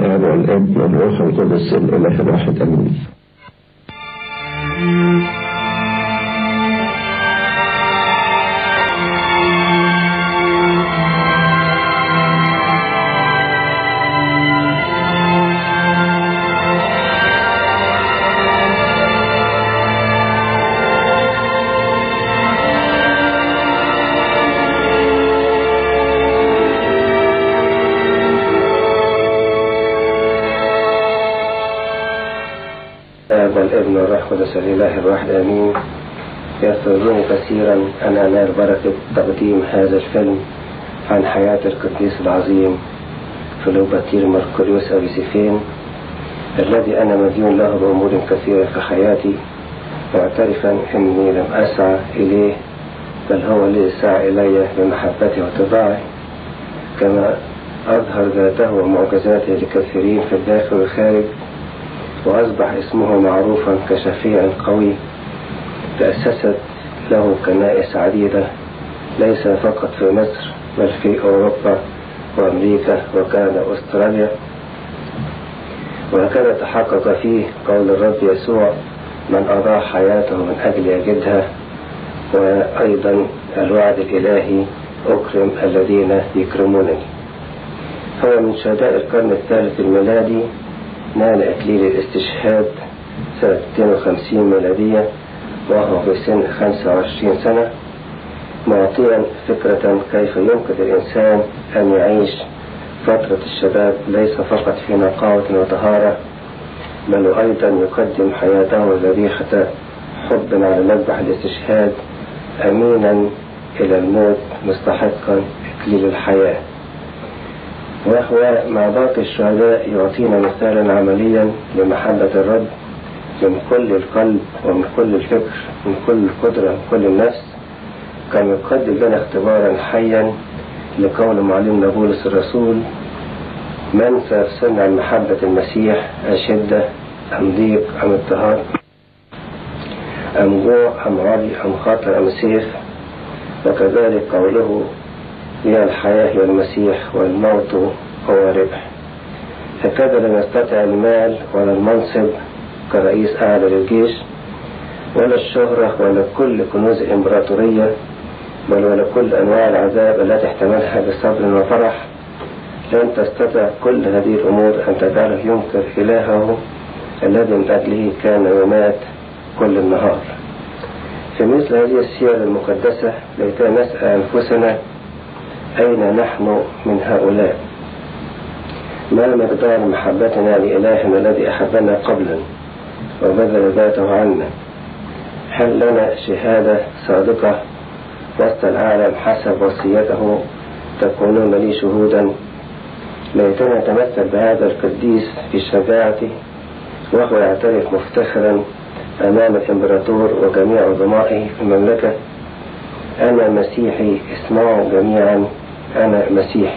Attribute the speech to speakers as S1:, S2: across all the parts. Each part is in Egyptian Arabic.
S1: الآب والابن والروح القدس الإله الواحد آمين
S2: الآب والابن والروح القدس الإله الواحد آمين يسرني كثيرا أن أنال بركة تقديم هذا الفيلم عن حياة القديس العظيم فلوباتير مركوريوس أبيسيفين الذي أنا مديون له بأمور كثيرة في حياتي معترفا أني لم أسعى إليه بل هو الذي سعى إلي بمحبته واتباعه كما أظهر ذاته ومعجزاته لكثيرين في الداخل والخارج وأصبح اسمه معروفا كشفيع قوي تأسست له كنائس عديدة ليس فقط في مصر بل في أوروبا وأمريكا وكندا وأستراليا وهكذا تحقق فيه قول الرب يسوع من أضاع حياته من أجل يجدها وأيضا الوعد الإلهي أكرم الذين يكرمونني هو من شهداء القرن الثالث الميلادي نال إكليل الاستشهاد سنة 52 ميلادية وهو في سن 25 سنة معطيا فكرة كيف يمكن للإنسان أن يعيش فترة الشباب ليس فقط في نقاوة وطهارة بل أيضا يقدم حياته ذبيحة حب على مذبح الاستشهاد أمينا إلى الموت مستحقا إكليل الحياة وهو مع باقي الشهداء يعطينا مثالا عمليا لمحبة الرب من كل القلب ومن كل الفكر من كل القدرة من كل النفس كان يقدم لنا اختبارا حيا لقول معلمنا بولس الرسول من سيفصلنا عن محبة المسيح أشدة أم ضيق أم اضطهاد أم جوع أم عري أم خطر أم سيف وكذلك قوله هي الحياة هي المسيح والموت هو ربح هكذا لم يستطع المال ولا المنصب كرئيس أعلى للجيش ولا الشهرة ولا كل كنوز الإمبراطورية بل ولا كل أنواع العذاب التي احتملها بصبر وفرح لن تستطع كل هذه الأمور أن تجعله ينكر إلهه الذي من أجله كان يمات كل النهار في مثل هذه السير المقدسة ليتنا نسأل أنفسنا أين نحن من هؤلاء ما مقدار محبتنا لإلهنا الذي أحبنا قبلا وبذل ذاته عنا هل لنا شهادة صادقة وسط العالم حسب وصيته تكونون لي شهودا ليتنا نتمثل بهذا القديس في شجاعته وهو يعترف مفتخرا أمام الإمبراطور وجميع عظمائه في المملكة أنا مسيحي اسمعوا جميعا أنا مسيحي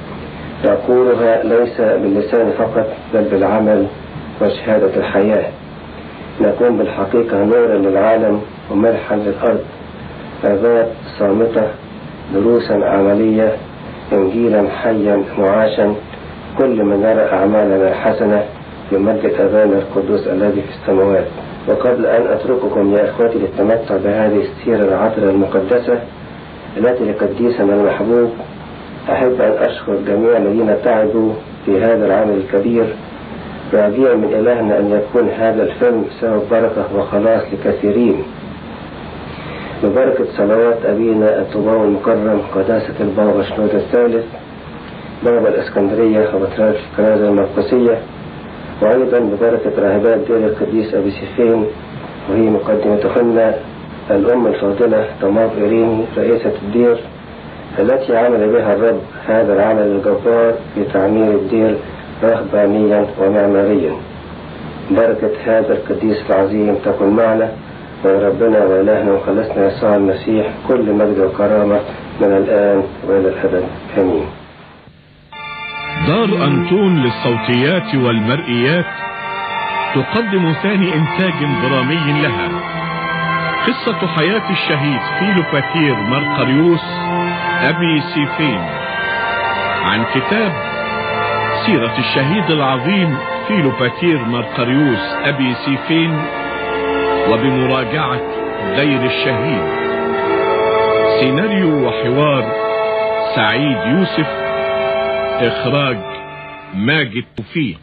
S2: يقولها ليس باللسان فقط بل بالعمل وشهادة الحياة نكون بالحقيقة نورا للعالم وملحا للأرض آباء صامتة دروسا عملية إنجيلا حيا معاشا كل من يرى أعمالنا الحسنة يمجد أبانا القدوس الذي في السماوات وقبل أن أترككم يا إخوتي للتمتع بهذه السيرة العطرة المقدسة التي لقديسنا المحبوب أحب أن أشكر جميع الذين تعبوا في هذا العمل الكبير راجيا من إلهنا أن يكون هذا الفيلم سبب بركة وخلاص لكثيرين ببركة صلوات أبينا الطباوي المكرم قداسة البابا شنود الثالث بابا الإسكندرية وبطريرك الكنازة المرقسية وأيضا ببركة راهبات دير القديس أبي سيفين وهي مقدمتهن الأم الفاضلة تمار إيريني رئيسة الدير التي عمل بها الرب هذا العمل الجبار في تعمير الدير رهبانيا ومعماريا بركة هذا القديس العظيم تكن معنا وربنا وإلهنا وخلصنا يسوع المسيح كل مجد وكرامة من الآن وإلى الأبد آمين
S3: دار أنطون للصوتيات والمرئيات تقدم ثاني إنتاج درامي لها قصة حياة الشهيد فيلوباتير مرقريوس أبي سيفين عن كتاب سيرة الشهيد العظيم فيلوباتير مرقريوس أبي سيفين وبمراجعة غير الشهيد سيناريو وحوار سعيد يوسف إخراج ماجد توفيق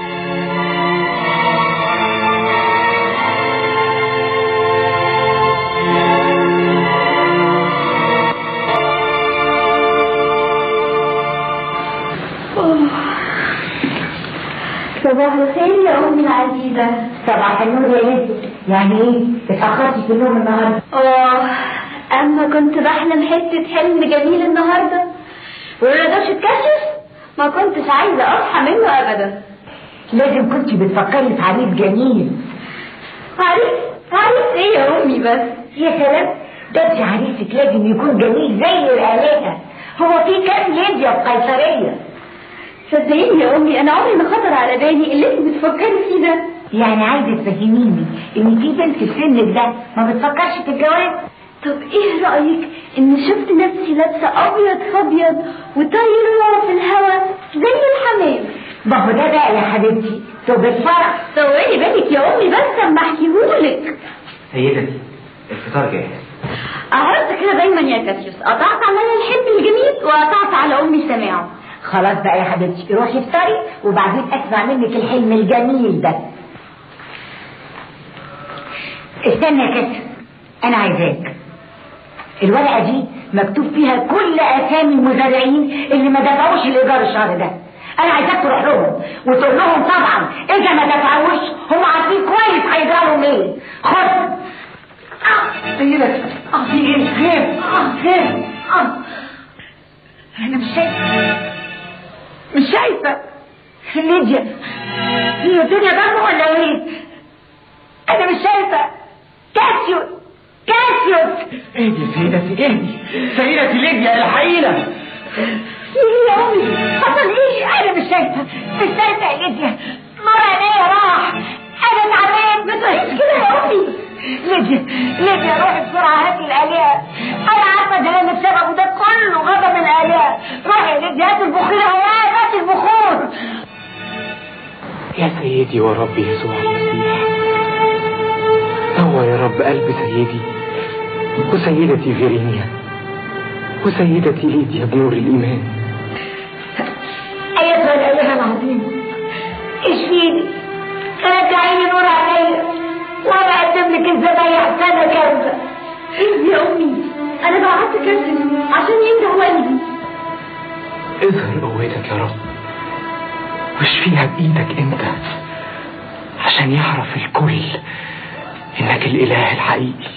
S4: صباح الخير يا أمي العزيزة
S5: صباح النور يا ليدي يعني ايه اتأخرتي في النوم النهارده
S4: آه أما كنت بحلم حتة حلم جميل النهاردة والرضاش اتكشف ما كنتش عايزة أصحى منه أبدا
S5: لازم كنت بتفكري في عريس جميل
S4: عريس عريس إيه يا أمي بس
S5: يا سلام ده انت عريسك لازم يكون جميل زي الآلهة هو في كام ليديا في قيصرية
S4: صدقيني يا أمي أنا عمري ما خطر على بالي اللي أنت بتفكري فيه ده
S5: يعني عايزة تفهميني ان في بنت في سنك ده ما بتفكرش في الجواز
S4: طب ايه رأيك ان شفت نفسي لابسة ابيض في ابيض وطايرة في الهوا زي الحمام
S5: ما هو ده بقى يا حبيبتي طب الفرح
S4: طولي بالك يا امي بس اما احكيهولك
S6: سيدتي الفطار جاهز
S4: عرفت كده دايما يا كاسيوس قطعت عليا الحب الجميل وقطعت على امي سماعه
S5: خلاص بقى يا حبيبتي روحي افطري وبعدين اسمع منك الحلم الجميل ده استنى يا كاسيوس انا عايزاك الورقة دي مكتوب فيها كل اسامي المزارعين اللي ما دفعوش الايجار الشهر ده انا عايزاك تروح لهم وتقول لهم طبعا اذا ما دفعوش هم عارفين كويس هيجرى لهم ايه خد اه سيدتي اه في ايه خير اه خير اه انا مش شايفه مش شايفه ليديا هي الدنيا ضلمه ولا ايه انا مش شايفه كاسيوس كاسيوس
S6: اهدي سيدتي اهدي سيدتي ليديا الحقيقة
S5: ايه يا امي حصل ايه انا مش شايفه مش شايفه يا ليديا نور عينيا راح انا تعبان ما تقوليش كده يا امي ليديا ليديا روحي بسرعه هاتي الالهه انا عارفه ده انا بسببه ده كله غضب الالهه روحي يا ليديا هاتي البخور يا هاتي البخور
S6: يا سيدي وربي يسوع المسيح نور يا رب قلب سيدي وسيدتي فيرينيا وسيدتي ليديا بنور الإيمان
S5: ايتها الالهه العظيمه اشفيني رجعيني نور عينيا وانا اقدم لك الذبايح سنه كامله
S4: ايه يا امي انا بعت كاسيوس عشان ينده قلبي
S6: اظهر قوتك يا رب واشفيها بإيدك انت عشان يعرف الكل انك الاله الحقيقي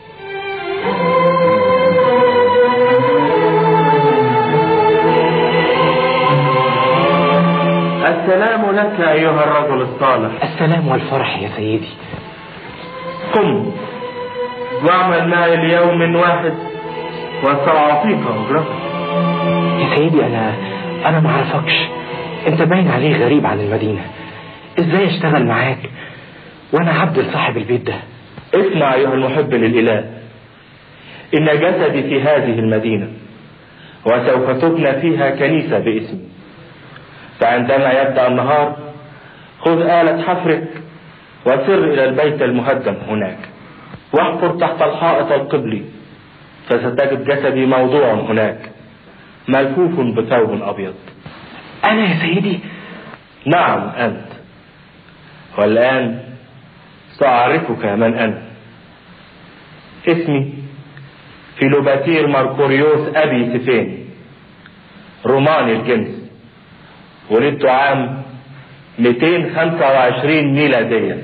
S7: السلام لك أيها الرجل الصالح
S6: السلام والفرح يا سيدي
S7: قم واعمل معي ليوم واحد وسأعطيك أجرتك
S6: يا سيدي انا انا ما اعرفكش انت باين عليه غريب عن المدينة ازاي اشتغل معاك وانا عبد لصاحب البيت ده
S7: اسمع أيها المحب للإله إن جسدي في هذه المدينة وسوف تبنى فيها كنيسة باسمي فعندما يبدأ النهار خذ آلة حفرك وسر إلى البيت المهدم هناك واحفر تحت الحائط القبلي فستجد جسدي موضوع هناك ملفوف بثوب أبيض
S6: انا يا سيدي
S7: نعم أنت والآن سأعرفك من أنا اسمي فيلوباتير ماركوريوس أبي سفين روماني الجنس ولدت عام 225 ميلاديا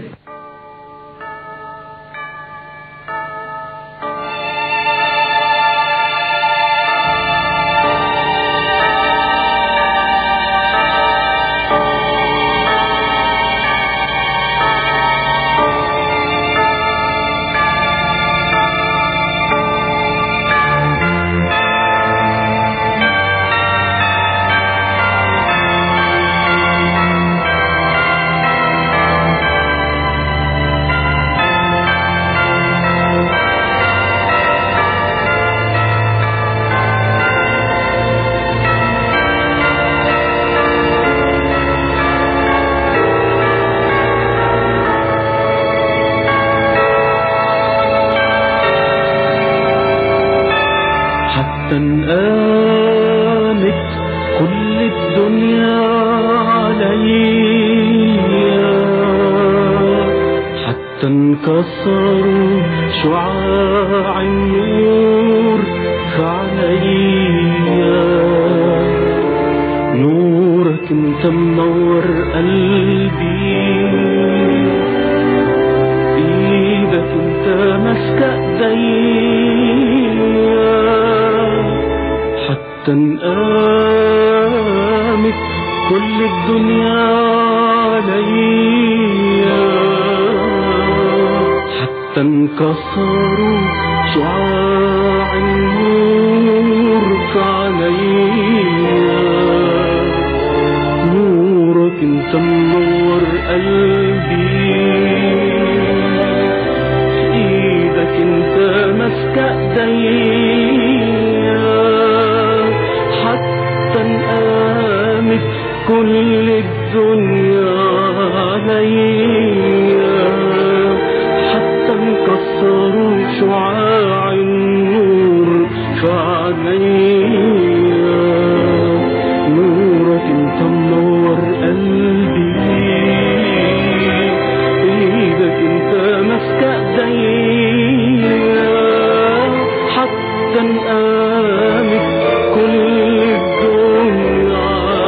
S8: كسروا شعاع النور فعليا نورك انت منور قلبي ايدك انت ماسكه ايديا حتى انقامت كل الدنيا عليا حتى انكسروا شعاع النور فعليا نورك انت منور قلبي ايدك انت ماسكه ايديا حتى انقامت كل الدنيا عليا حتى انكسروا شعاع النور فعليا نورك انت منور قلبي ايدك انت ماسكه ايديا حتى انقامت كل الدنيا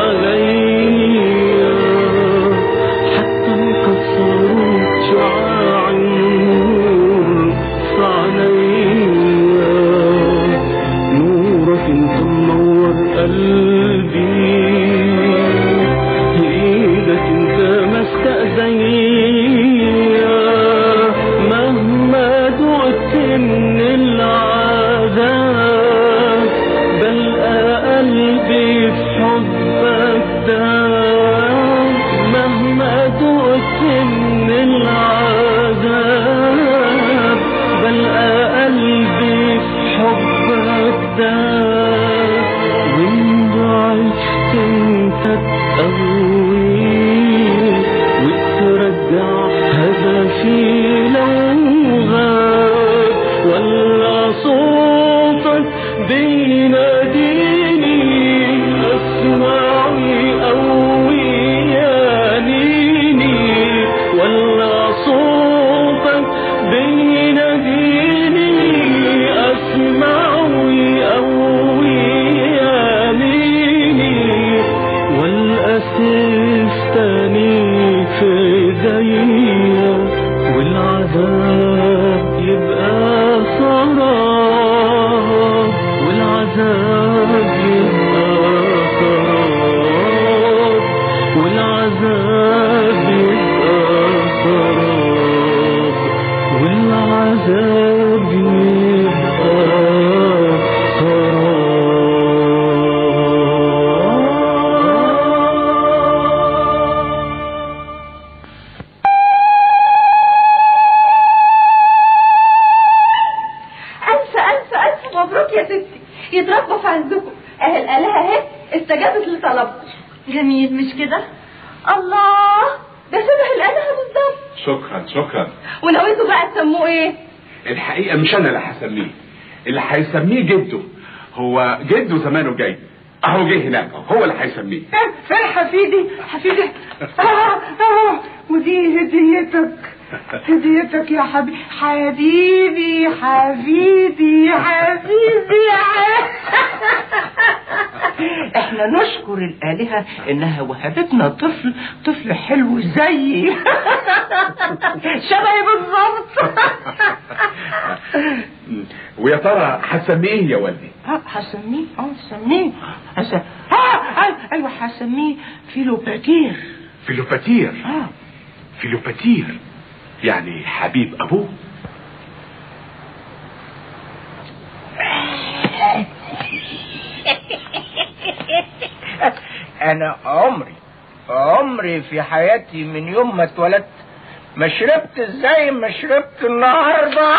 S8: عليا حتى انكسروا شعاع النور فعليا نورك انت منور قلبي ايدك انت ماسكه ايديا مهما دقت من العذاب بلقى قلبي في حبك دام مهما دقت من العذاب بلقى قلبي في حبك دام وإن ضعفت انت تقوي وترجع هدفي لو غاب ولا صوتك بيناديني اسمعي قوي يانيني ولا صوتك بيناديني اسمعي قوي يانيني والأسف تاني في ايديا والعذاب يبقى سراب والعذاب يبقى سراب والعذاب يبقى سراب والعذاب يبقى سراب
S4: ألف ألف ألف مبروك يا ستي يتربى في عندكم أهل الآلهة أهي استجابت لطلبكم جميل مش كده؟ الله ده شبه الآلهة بالظبط
S3: شكرا شكرا
S4: وناويتوا بقى تسموه إيه؟
S3: الحقيقة مش أنا اللي هسميه اللي هيسميه جده هو جده زمانه جاي أهو جه هناك أهو، هو اللي هيسميه
S9: فين حفيدي حفيدي آه آه ودي هديتك هديتك يا حبيبي حبيبي حبيبي حبيبي احنا نشكر الآلهة انها وهبتنا طفل طفل حلو زيي شبهي بالظبط
S3: ويا ترى هتسميه إيه يا والدي
S9: اه هسميه اه هسميه هس... اه أي- ايوه هسميه فيلوباتير
S3: فيلوباتير
S9: اه
S3: فيلوباتير يعني حبيب أبوه
S10: انا عمري عمري في حياتي من يوم ما اتولدت ما شربت زي ما شربت النهارده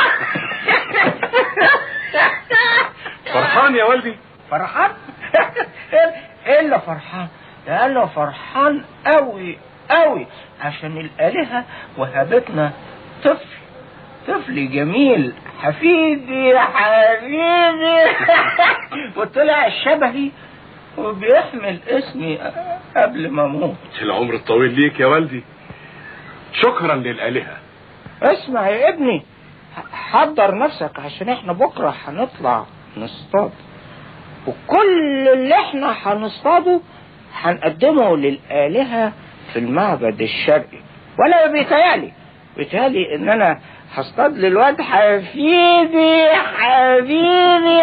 S3: فرحان يا والدي
S10: فرحان ايه اللي فرحان ده انا فرحان قوي قوي عشان الالهه وهبتنا طفل طفل جميل حفيدي حبيبي وطلع شبهي وبيحمل اسمي قبل ما اموت
S3: العمر الطويل ليك يا والدي شكرا للآلهة
S10: اسمع يا ابني حضر نفسك عشان احنا بكرة هنطلع نصطاد وكل اللي احنا هنصطاده هنقدمه للآلهة في المعبد الشرقي ولا بيتهيألي بيتهيألي ان انا هصطاد للواد حفيدي حبيبي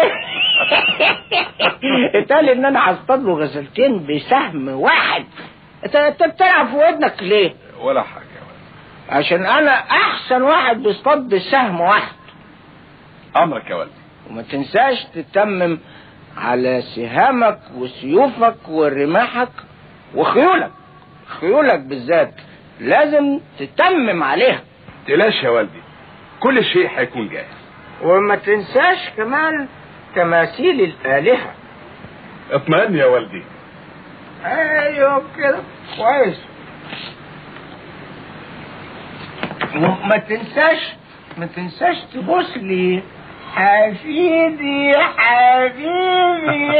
S10: اتقال ان انا هصطاد له غزلتين بسهم واحد انت انت بتلعب في ودنك ليه؟
S3: ولا حاجة
S10: عشان انا احسن واحد بيصطاد بسهم واحد
S3: أمرك يا والدي
S10: وما تنساش تتمم على سهامك وسيوفك ورماحك وخيولك خيولك بالذات لازم تتمم عليها
S3: تلاش يا والدي كل شيء هيكون جاهز
S10: وما تنساش كمان تماثيل الآلهة
S3: اطمئن يا والدي
S10: ايوه كده كويس وما تنساش ما تنساش تبص لي حفيدي حبيبي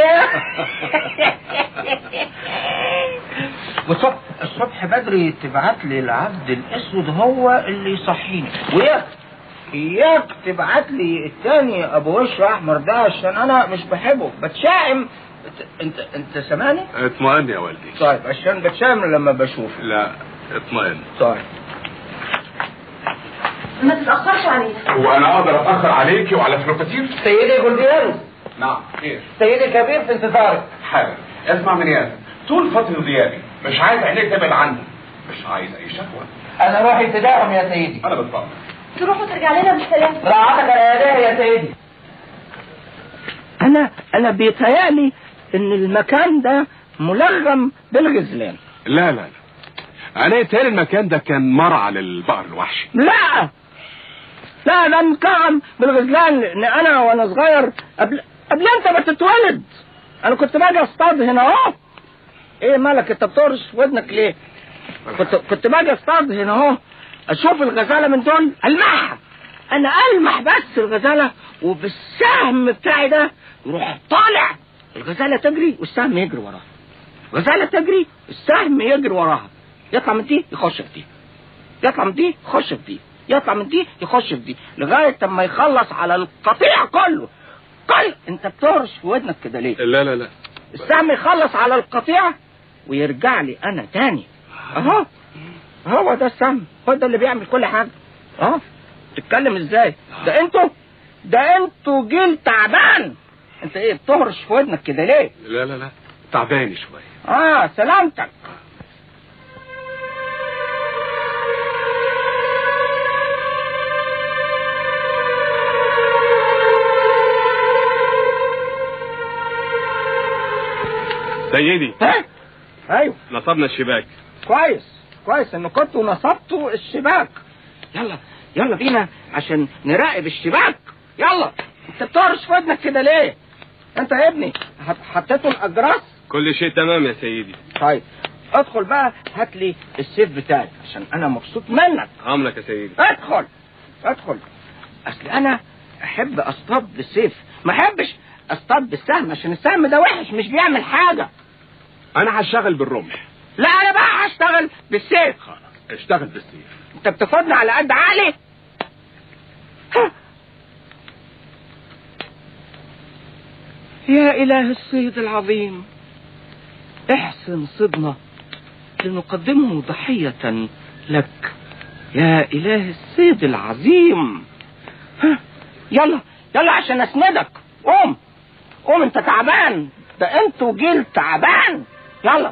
S10: والصبح الصبح بدري تبعت لي العبد الاسود هو اللي يصحيني وياك اياك تبعت لي التاني ابو وش احمر ده عشان انا مش بحبه بتشائم انت انت, انت سامعني؟
S3: اطمئن يا والدي
S10: طيب عشان بتشائم لما بشوفه
S3: لا اطمئن
S10: طيب
S4: ما تتأخرش علينا
S3: وانا اقدر اتاخر عليكي وعلى فلوكاتير
S6: سيدي جولديانوس
S3: نعم خير
S6: سيدي الكبير في انتظارك
S3: حالا اسمع من ياسر طول فترة غيابي مش عايز عينيك تبعد عني مش عايز اي شكوى
S6: انا روحي ابتداءهم يا سيدي
S3: انا بتفضل
S4: تروح وترجع لنا بالسلامة
S6: رعاتك الآلهة يا سيدي
S10: انا انا بيتهيألي ان المكان ده ملغم بالغزلان
S3: لا لا لا انا يتهيألي المكان ده كان مرعى للبقر الوحشي
S10: لا لا ده مكعم بالغزلان لان انا وانا صغير قبل قبل انت ما تتولد انا كنت باجي اصطاد هنا اهو ايه مالك انت بترش ودنك ليه كنت كنت باجي اصطاد هنا اهو اشوف الغزاله من دول المحها انا المح بس الغزاله وبالسهم بتاعي ده يروح طالع الغزاله تجري والسهم يجري وراها الغزاله تجري السهم يجري وراها يطلع من دي يخش في دي يطلع من دي يخش في دي يطلع من دي يخش في دي لغايه اما يخلص على القطيع كله كل انت بتهرش في ودنك كده ليه
S3: لا لا لا
S10: السهم يخلص على القطيع ويرجع لي انا تاني اهو هو ده السهم هو ده اللي بيعمل كل حاجه اه تتكلم ازاي ده انتوا ده انتوا جيل تعبان انت ايه بتهرش في ودنك كده ليه
S3: لا لا لا تعبان شوية
S10: اه سلامتك
S3: سيدي
S10: ها ايوه
S3: نصبنا الشباك
S10: كويس كويس ان كنتوا نصبتوا الشباك يلا يلا بينا عشان نراقب الشباك يلا انت بتهرش في ودنك كده ليه انت يا ابني حط- حطيتوا الاجراس
S3: كل شيء تمام يا سيدي
S10: طيب ادخل بقى هات لي السيف بتاعك عشان انا مبسوط منك
S3: عملك يا سيدي
S10: ادخل ادخل اصل انا احب اصطاد بالسيف ما احبش اصطاد بالسهم عشان السهم ده وحش مش بيعمل حاجه
S3: انا هشتغل بالرمح
S10: لا انا بقى هشتغل بالسيف
S3: خلاص اشتغل بالسيف
S10: انت بتاخدني على قد عقلي ها. يا اله الصيد العظيم احسن صدنا لنقدمه ضحية لك يا اله الصيد العظيم ها. يلا يلا عشان اسندك قوم قوم انت تعبان ده انتوا جيل تعبان يلا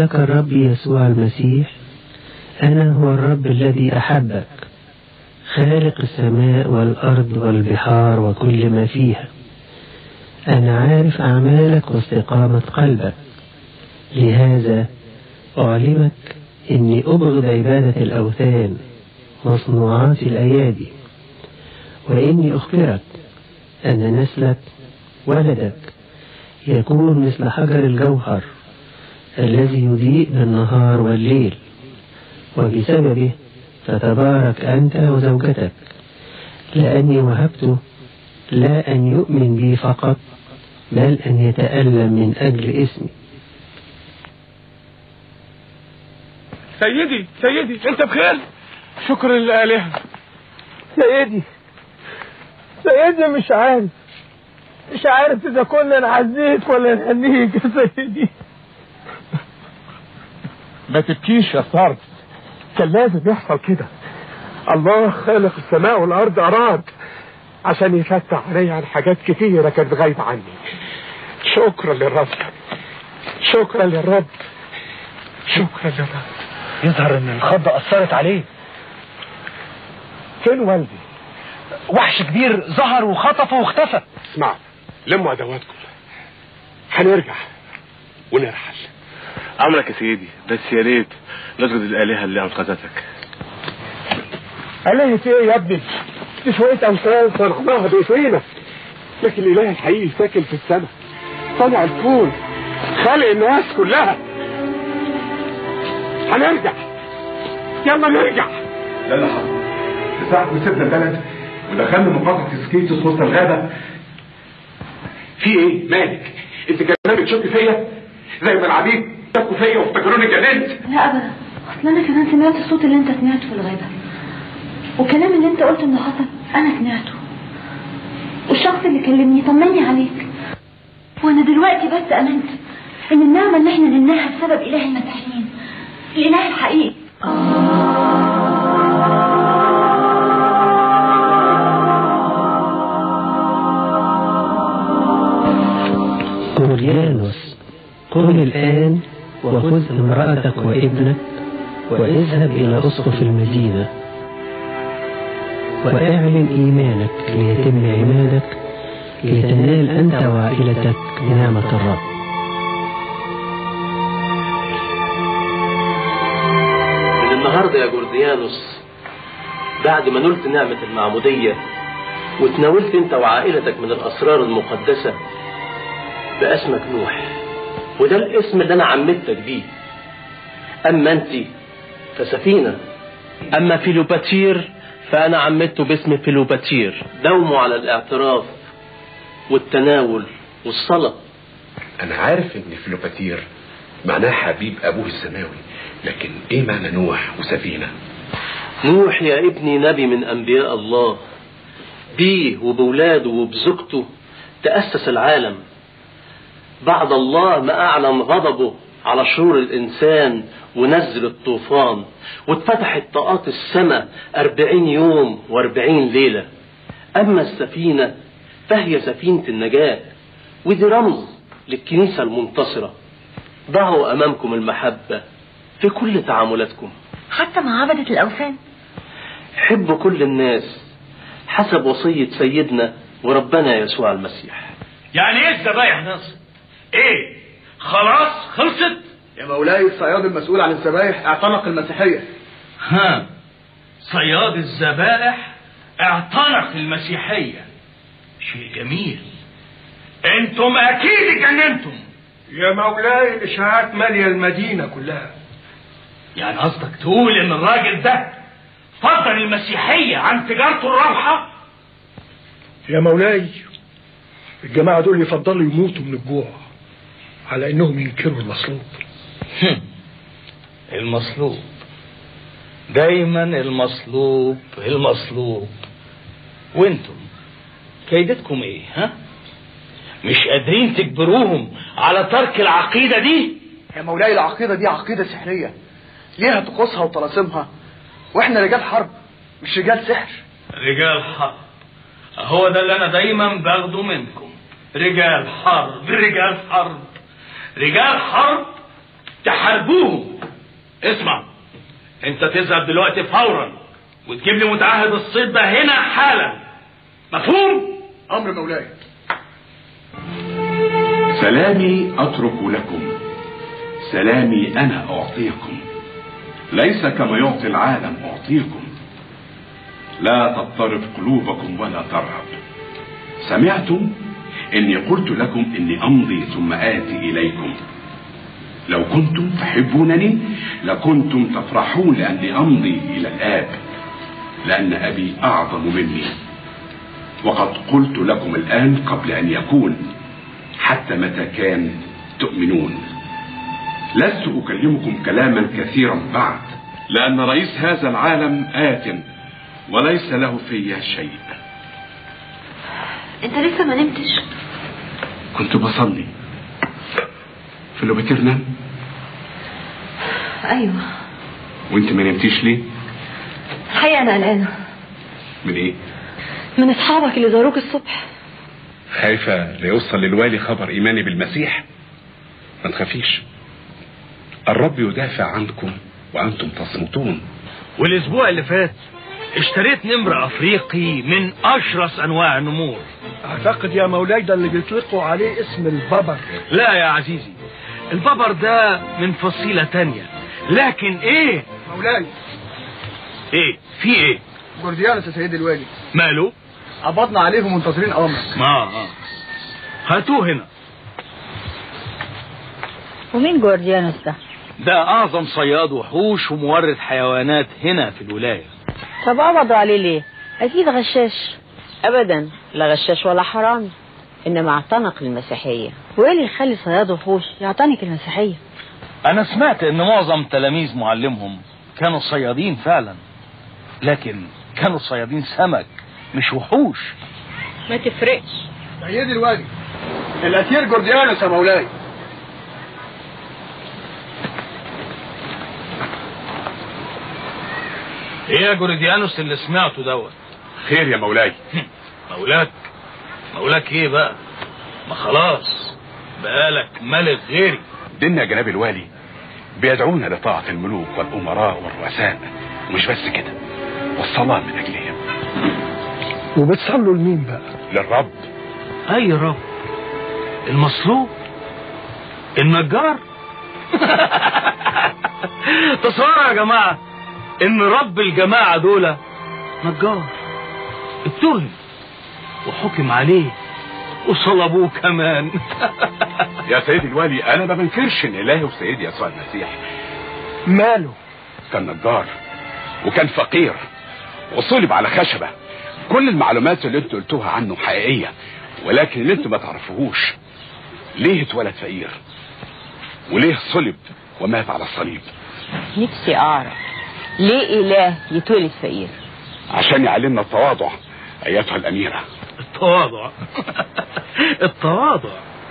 S11: لك الرب يسوع المسيح أنا هو الرب الذي أحبك خالق السماء والأرض والبحار وكل ما فيها أنا عارف أعمالك واستقامة قلبك لهذا أعلمك إني أبغض عبادة الأوثان مصنوعات الأيادي وإني أخبرك أن نسلك ولدك يكون مثل حجر الجوهر الذي يضيء بالنهار والليل وبسببه تتبارك أنت وزوجتك لأني وهبته لا أن يؤمن بي فقط بل أن يتألم من أجل اسمي
S10: سيدي سيدي انت بخير شكر للآلهة سيدي سيدي مش عارف مش عارف اذا كنا نعزيك ولا نهنيك يا سيدي ما تبكيش يا صارت كان لازم يحصل كده الله خالق السماء والارض اراد عشان يفتح علي عن حاجات كتيرة كانت غايبة عني شكرا للرب شكرا للرب شكرا للرب
S6: يظهر ان الخضة اثرت عليه
S10: فين والدي
S6: وحش كبير ظهر وخطفه واختفى
S10: اسمعوا لموا ادواتكم هنرجع ونرحل
S7: امرك يا سيدي بس يا ريت نسجد الالهه اللي انقذتك
S10: آلهة ايه يا ابني دي شوية أمثال صنعناها بإيدينا لكن الإله الحقيقي ساكن في السماء صانع الكون خالق الناس كلها هنرجع يلا نرجع
S3: ده اللي حصل في ساعة ما سيبنا البلد ودخلنا مقاطعة سكيتوس وسط الغابة في ايه مالك انت كمان بتشك فيا زي ما العبيد شكوا فيا وافتكروني جننت
S4: لا ابدا اصل انا كمان سمعت الصوت اللي انت سمعته في الغابه والكلام اللي انت قلته انه حصل انا سمعته والشخص اللي كلمني طمني عليك وانا دلوقتي بس امنت ان النعمه اللي احنا نلناها بسبب اله المسيحيين الاله الحقيقي
S11: أوريانوس قم الآن وخذ امرأتك وابنك واذهب إلى أسقف المدينة وأعلن إيمانك ليتم عمادك لتنال أنت وعائلتك نعمة الرب
S12: من النهارده يا جورديانوس بعد ما نلت نعمة المعمودية وتناولت انت وعائلتك من الأسرار المقدسة بقى اسمك نوح وده الاسم اللي أنا عمدتك بيه أما أنت فسفينة أما فيلوباتير فأنا عمدته باسم فيلوباتير دوموا على الاعتراف والتناول والصلاة
S3: انا عارف ان فيلوباتير معناه حبيب ابوه السماوي لكن ايه معنى نوح وسفينة
S12: نوح يا ابني نبي من أنبياء الله بيه وبولاده وبزوجته تأسس العالم بعد الله ما أعلن غضبه على شرور الإنسان ونزل الطوفان واتفتحت طاقات السماء أربعين يوم وأربعين ليلة أما السفينة فهي سفينة النجاة ودي رمز للكنيسة المنتصرة ضعوا أمامكم المحبة في كل تعاملاتكم
S4: حتى مع عبدة الأوثان
S12: حبوا كل الناس حسب وصية سيدنا وربنا يسوع المسيح
S13: يعني ايه الذبايح نصر ايه خلاص خلصت
S14: يا مولاي الصياد المسؤول عن الذبايح اعتنق المسيحية
S13: ها صياد الذبائح اعتنق المسيحية شيء جميل انتم اكيد اتجننتم
S10: يا مولاي الإشاعات مالية المدينة كلها
S13: يعني قصدك تقول ان الراجل ده فضل المسيحية عن تجارته الرابحة
S10: يا مولاي الجماعة دول يفضلوا يموتوا من الجوع على انهم ينكروا المصلوب
S13: المصلوب دايما المصلوب المصلوب وانتم كيدتكم ايه ها مش قادرين تجبروهم على ترك العقيدة دي
S14: يا مولاي العقيدة دي عقيدة سحرية ليها طقوسها وطلاسمها واحنا رجال حرب مش رجال سحر
S13: رجال حرب هو ده اللي انا دايما باخده منكم رجال حرب رجال حرب رجال حرب تحاربوهم اسمع انت تذهب دلوقتي فورا وتجيب لي متعهد الصيد ده هنا حالا مفهوم
S14: امر مولاي
S3: سلامي أترك لكم سلامي أنا أعطيكم ليس كما يعطي العالم أعطيكم لا تضطرب قلوبكم ولا ترهب سمعتم إني قلت لكم إني أمضي ثم آتي إليكم لو كنتم تحبونني لكنتم تفرحون لأني أمضي إلى الآب لأن أبي أعظم مني وقد قلت لكم الآن قبل أن يكون حتى متى كان تؤمنون لست أكلمكم كلاما كثيرا بعد لأن رئيس هذا العالم آت وليس له في شيء
S4: انت لسه ما نمتش
S3: كنت بصلي في اللي نام
S4: ايوه
S3: وانت ما نمتيش ليه
S4: الحقيقه انا قلقانه
S3: من ايه
S4: من اصحابك اللي زاروك الصبح
S3: خايفة ليوصل للوالي خبر إيماني بالمسيح ما تخافيش الرب يدافع عنكم وأنتم تصمتون
S13: والاسبوع اللي فات اشتريت نمر افريقي من اشرس انواع النمور
S10: اعتقد يا مولاي ده اللي بيطلقوا عليه اسم الببر
S13: لا يا عزيزي الببر ده من فصيلة تانية لكن ايه
S14: مولاي
S13: ايه في ايه
S14: جورديانوس يا سيدي الوالي
S13: ماله
S14: قبضنا عليه ومنتظرين امرك
S13: اه اه هاتوه هنا
S5: ومين جورديانوس ده
S13: ده اعظم صياد وحوش ومورد حيوانات هنا في الولاية
S5: طب قبضوا عليه ليه اكيد غشاش ابدا لا غشاش ولا حرامي انما اعتنق المسيحيه وايه اللي يخلي صياد وحوش يعتنق المسيحيه
S13: انا سمعت ان معظم تلاميذ معلمهم كانوا صيادين فعلا لكن كانوا صيادين سمك مش وحوش
S5: ما تفرقش
S14: سيدي الوالي الاسير جورديانوس يا مولاي
S13: ايه يا جورديانوس اللي سمعته دوت
S3: خير يا مولاي
S13: مولاك مولاك ايه بقى ما خلاص بقالك ملك غيري
S3: ديننا يا جناب الوالي بيدعونا لطاعة الملوك والأمراء والرؤساء ومش بس كده والصلاة من أجلهم
S10: وبتصلوا لمين بقى
S3: للرب
S13: اي رب المصلوب النجار تصوروا يا جماعة ان رب الجماعة دول نجار اتهم وحكم عليه وصلبوه كمان
S3: يا سيدي الوالي أنا ما بنكرش إن إلهي وسيدي يسوع المسيح
S10: ماله
S3: كان نجار وكان فقير وصلب على خشبة كل المعلومات اللي انتوا قلتوها عنه حقيقية ولكن اللي انتوا ما تعرفوهوش ليه اتولد فقير وليه صلب ومات على الصليب
S5: نفسي اعرف ليه اله يتولد فقير
S3: عشان يعلمنا التواضع ايتها الاميرة
S13: التواضع التواضع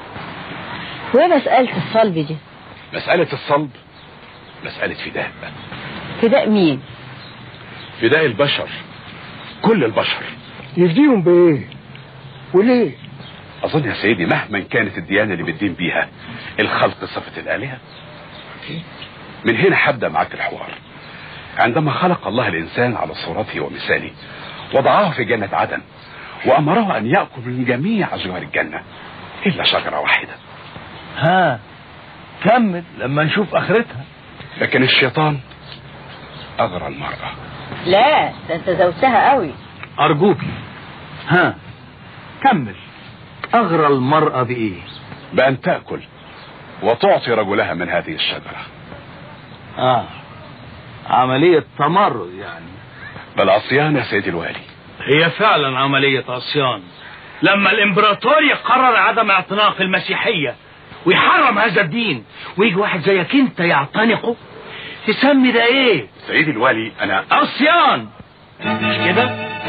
S5: وايه مسألة الصلب دي
S3: مسألة الصلب مسألة فداء
S5: فداء مين
S3: فداء البشر كل البشر
S10: يفديهم بايه وليه
S3: اظن يا سيدي مهما كانت الديانة اللي بتدين بيها الخلق صفة الالهة من هنا هبدأ معاك الحوار عندما خلق الله الانسان على صورته ومثاله وضعه في جنة عدن وامره ان يأكل من جميع اشجار الجنة الا شجرة واحدة
S13: ها كمل لما نشوف اخرتها
S3: لكن الشيطان اغرى المرأة
S5: لا ده انت زودتها قوي
S13: ارجوك ها كمل اغرى المرأة بايه
S3: بأن تأكل وتعطي رجلها من هذه الشجرة
S13: اه عملية تمرد يعني
S3: بل عصيان يا سيدي الوالي
S13: هي فعلا عملية عصيان لما الامبراطور يقرر عدم اعتناق المسيحية ويحرم هذا الدين ويجي واحد زيك انت يعتنقه تسمي ده ايه
S3: سيدي الوالي انا
S13: عصيان مش كده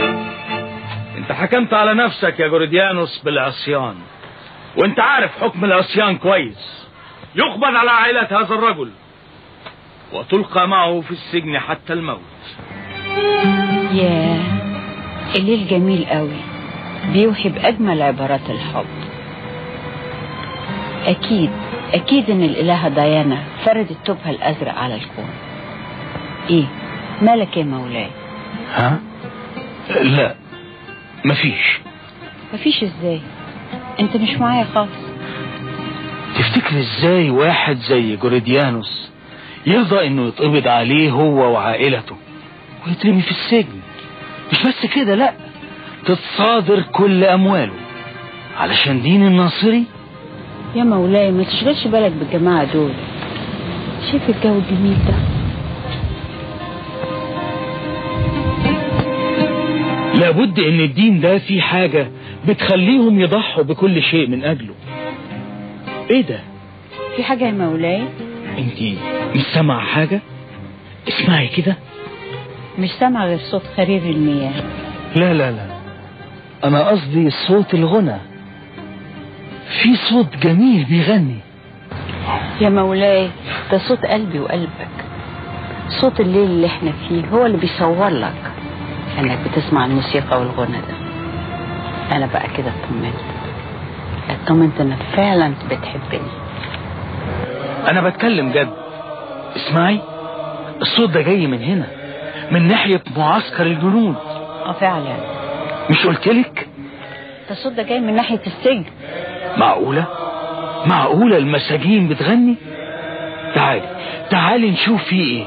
S13: انت حكمت على نفسك يا جورديانوس بالعصيان وانت عارف حكم العصيان كويس يقبض على عائلة هذا الرجل وتلقى معه في السجن حتى الموت
S5: ياه الليل جميل قوي بيوحي بأجمل عبارات الحب أكيد
S15: أكيد إن الإلهة ديانا فردت توبها الأزرق على الكون إيه مالك يا مولاي
S13: ها لا مفيش
S15: مفيش إزاي أنت مش معايا خالص
S13: تفتكر ازاي واحد زي جوريديانوس يرضى انه يتقبض عليه هو وعائلته ويترمي في السجن مش بس كده لا تتصادر كل امواله علشان دين الناصري
S15: يا مولاي ما تشغلش بالك بالجماعة دول شايف الجو الجميل ده
S13: لابد ان الدين ده فيه حاجة بتخليهم يضحوا بكل شيء من اجله ايه ده
S15: في حاجة يا مولاي
S13: انت مش سامعة حاجة اسمعي كده
S15: مش سامعة غير صوت خرير المياه
S13: لا لا لا انا قصدي صوت الغنى في صوت جميل بيغني
S15: يا مولاي ده صوت قلبي وقلبك صوت الليل اللي احنا فيه هو اللي بيصور لك انك بتسمع الموسيقى والغنى ده انا بقى كده اطمنت اطمنت انك فعلا بتحبني
S13: انا بتكلم جد اسمعي الصوت ده جاي من هنا من ناحية معسكر الجنود
S15: اه فعلا
S13: مش قلتلك
S15: ده الصوت ده جاي من ناحية السجن
S13: معقولة معقولة المساجين بتغني تعالي تعالي نشوف في ايه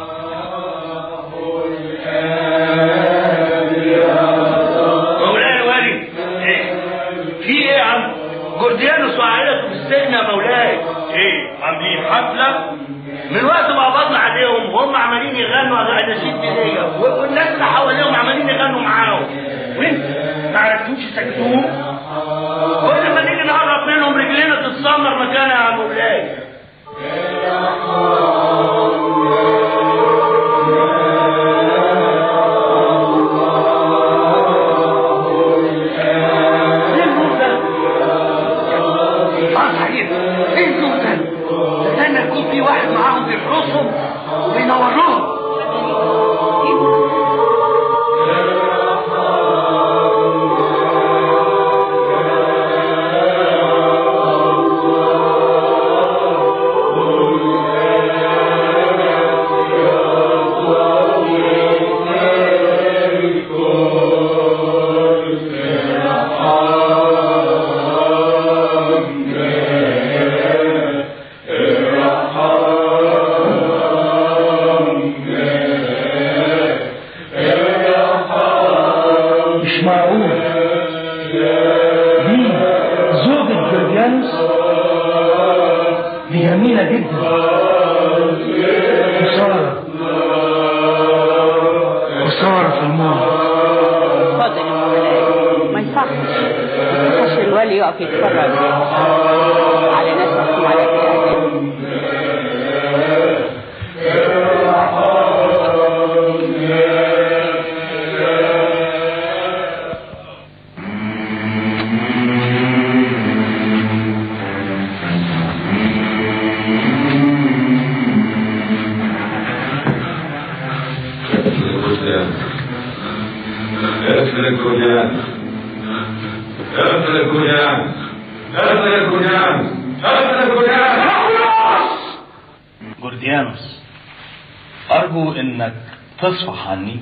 S16: مولاي ولي في ايه يا عم جورديانوس وعائلته في السجن يا مولاي ايه عاملين حفله من وقت ما قبضنا عليهم وهم عمالين يغنوا اناشيد دينيه و- والناس اللي حواليهم عمالين يغنوا معاهم وانت ما عرفتوش تسكتوهم كل ما نيجي نقرب منهم رجلينا تتسمر مكانها يا مولاي ايه النور ده؟ اه صحيح ايه النور ده؟ ده استنى يكون في واحد معاهم بيحرسهم وبينور لهم
S13: مش معقول دي زوجة جورجيانوس دي جميلة جدا خسارة خسارة في الموت
S15: اتفضل يا مولاي ما ينفعش ما ينفعش الولي يقف يتفرج على ناس محكوم على الإعدام
S3: اقفل الكونيان اقفل الكونيان اقفل الكونيان اقفل الكونيان
S7: جورديانوس أرجو إنك تصفح عني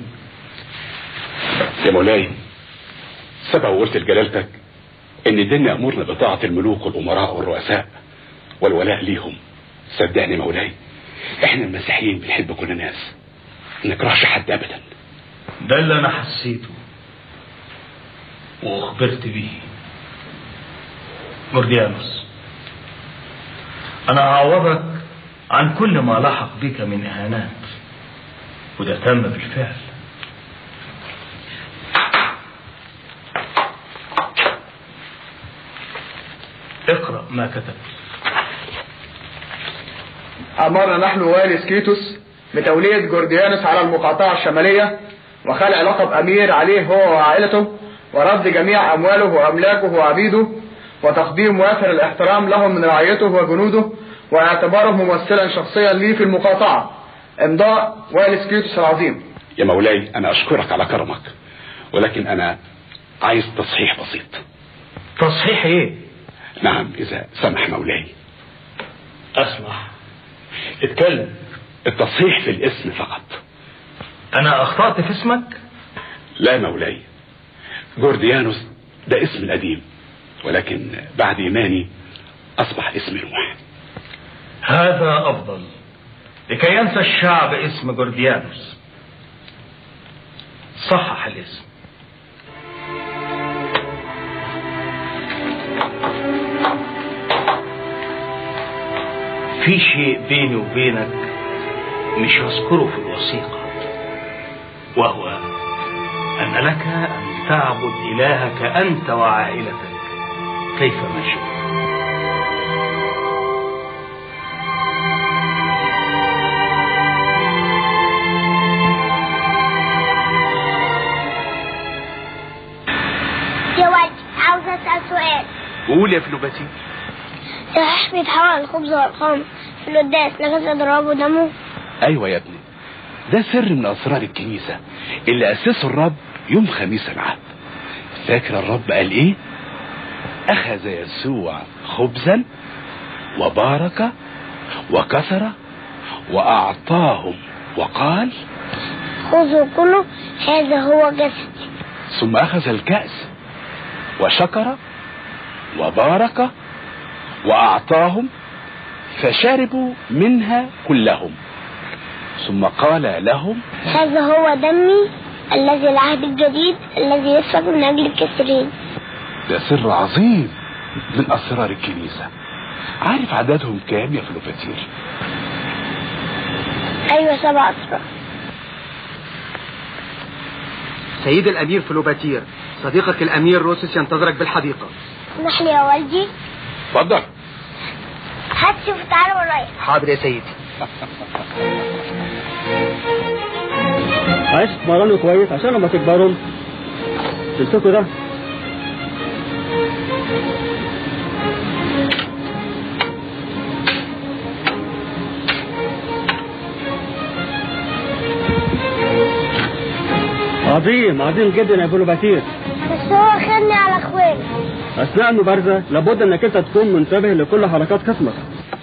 S17: يا مولاي سبق وقلت لجلالتك ان ديننا امورنا بطاعة الملوك والامراء والرؤساء والولاء ليهم صدقني مولاي احنا المسيحيين بنحب كل الناس ما نكرهش حد ابدا
S7: ده اللي أنا حسيته وأخبرت به جورديانوس أنا هعوضك عن كل ما لحق بك من إهانات وده تم بالفعل اقرأ ما كتبت
S14: أمرنا نحن والي سكيتوس بتولية جورديانوس على المقاطعة الشمالية وخلع لقب أمير عليه هو وعائلته ورد جميع أمواله وأملاكه وعبيده وتقديم وافر الاحترام لهم من رعيته وجنوده واعتباره ممثلا شخصيا لي في المقاطعة امضاء والي سكيتوس العظيم
S17: يا مولاي انا اشكرك على كرمك ولكن انا عايز تصحيح بسيط
S7: تصحيح ايه
S17: نعم اذا سمح مولاي
S7: اسمع اتكلم
S17: التصحيح في الاسم فقط
S7: انا اخطأت في اسمك
S17: لا مولاي جورديانوس ده اسم قديم ولكن بعد إيماني أصبح اسم نوح
S7: هذا افضل لكي ينسى الشعب اسم جورديانوس صحح الاسم في شيء بيني وبينك مش هذكره في الوثيقة وهو أن لك أن تعبد إلهك أنت وعائلتك كيفما شئت
S18: يا ولد عاوز اسال سؤال
S14: قول يا فلوباتي
S18: صحيح بيتحول الخبز والخمر في القداس لغايه ضرابه ودمه
S17: أيوة يا ابني ده سر من أسرار الكنيسة اللي أسسه الرب يوم خميس العهد فاكر الرب قال إيه؟ أخذ يسوع خبزا وبارك وكسر وأعطاهم وقال
S18: خذوا كله هذا هو جسدي
S17: ثم أخذ الكأس وشكر وبارك وأعطاهم فشربوا منها كلهم ثم قال لهم
S18: هذا هو دمي الذي العهد الجديد الذي يسفك من اجل الكثيرين
S17: ده سر عظيم من أسرار الكنيسة عارف عددهم كام يا فلوباتير
S18: ايوه سبع اسرار
S19: سيد الأمير فلوباتير صديقك الأمير روسس ينتظرك بالحديقة
S18: اسمح لي يا والدي
S17: اتفضل
S18: هات شوف تعالى ورايا
S19: حاضر يا سيدي
S11: عايز تتمرنوا كويس عشان لما تكبروا تمسكوا ده عظيم عظيم جدا يا بولو باتير
S18: بس هو خدني على اخواني
S11: اثناء المبارزه لابد انك انت تكون منتبه لكل حركات خصمك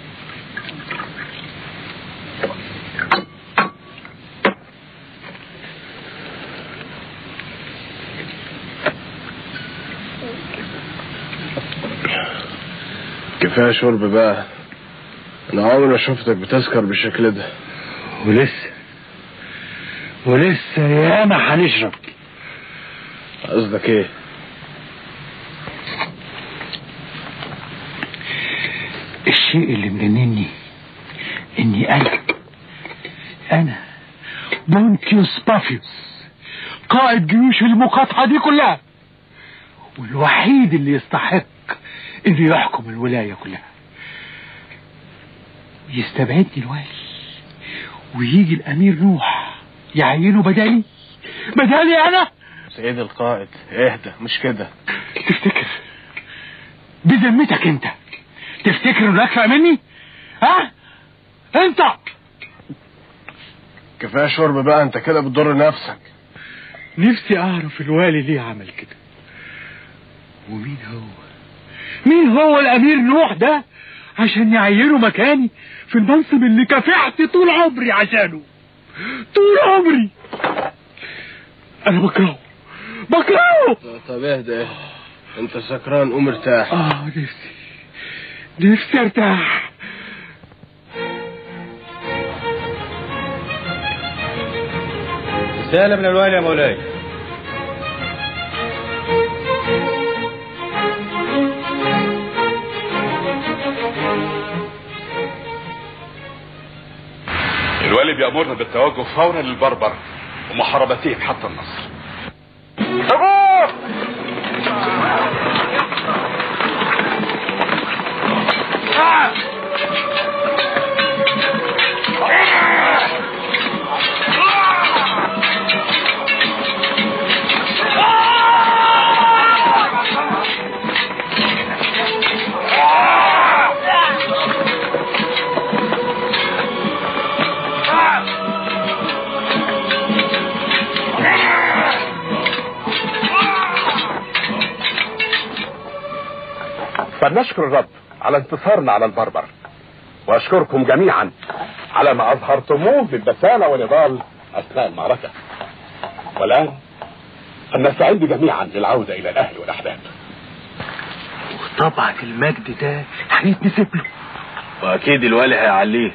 S20: كفايه شرب بقى انا عمري ما شفتك بتسكر بالشكل ده
S21: ولسه ولسه ياما هنشرب
S20: قصدك ايه
S21: الشيء اللي مجنني اني انا انا بونتيوس بافيوس قائد جيوش المقاطعة دي كلها والوحيد اللي يستحق انه يحكم الولاية كلها يستبعدني الوالي ويجي الامير نوح يعينه بدالي بدالي انا
S20: سيد القائد اهدى مش كده
S21: تفتكر بذمتك انت تفتكر انه اكفأ مني ها انت
S20: كفايه شرب بقى انت كده بتضر نفسك
S21: نفسي اعرف الوالي ليه عمل كده ومين هو مين هو الامير نوح ده عشان يعينه مكاني في المنصب اللي كافحت طول عمري عشانه طول عمري انا بكرهه بكرهه
S20: طب اهدى اهدى انت سكران قوم ارتاح
S21: اه نفسي نفسي ارتاح
S22: رسالة من الوالي يا مولاي
S17: الوالي بيأمرنا بالتوجه فورا للبربر ومحاربتهم حتى النصر
S3: فلنشكر الرب على انتصارنا على البربر
S17: واشكركم جميعا على ما اظهرتموه من بسالة ونضال اثناء المعركة والان ان نستعد جميعا للعودة الى الاهل والاحباب
S1: طبعا المجد ده هيتنسب له
S7: واكيد الوالي هيعليه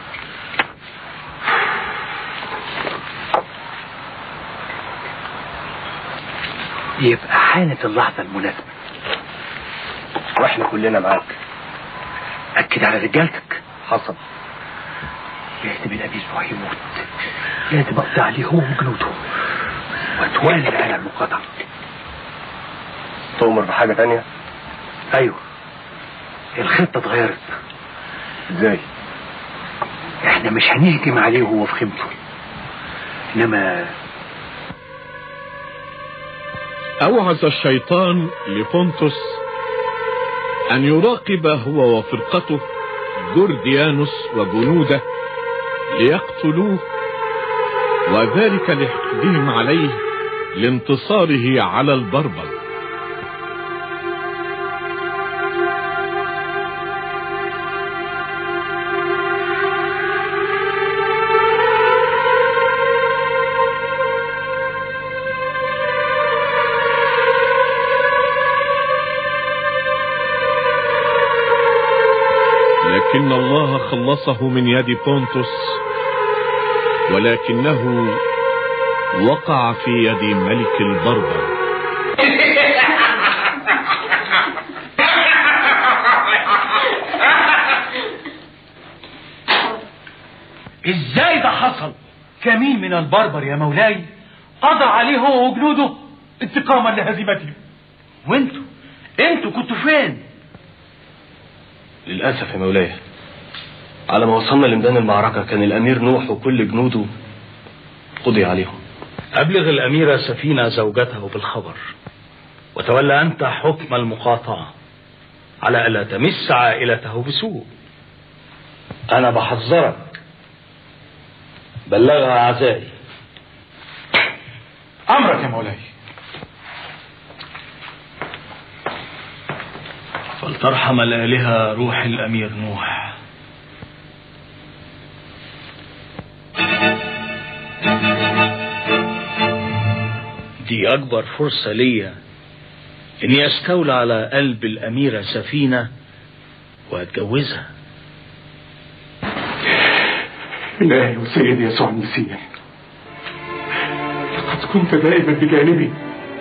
S1: يبقى حانت اللحظة المناسبة
S2: واحنا كلنا معاك
S1: أكد على رجالتك
S2: حصل
S1: لازم الأمير نوح يموت لازم أقضي عليه هو وجنوده وأتوالي على المقاطعة
S2: تؤمر بحاجة تانية
S1: أيوه الخطة اتغيرت
S2: ازاي
S1: احنا مش هنهجم عليه وهو في خيمته انما
S22: أوعز الشيطان لبونتوس أن يراقب هو وفرقته جورديانوس وجنوده ليقتلوه وذلك لحقدهم عليه لانتصاره على البربر لكن الله خلصه من يد بونتوس ولكنه وقع في يد ملك البربر
S13: ازاي ده حصل كمين من البربر يا مولاي قضى عليه هو وجنوده انتقاما لهزيمته وانتوا انتوا كنتوا فين
S12: للأسف يا مولاي على ما وصلنا لميدان المعركة كان الأمير نوح وكل جنوده قضي عليهم
S13: أبلغ الأميرة سفينة زوجته بالخبر وتولى أنت حكم المقاطعة على ألا تمس عائلته بسوء
S12: أنا بحذرك بلغها عزائي
S13: أمرك يا مولاي فلترحم الآلهة روح الأمير نوح دي أكبر فرصة ليا إني أستولى على قلب الأميرة سفينة وأتجوزها
S3: إلهي وسيدي يسوع المسيح لقد كنت دائما بجانبي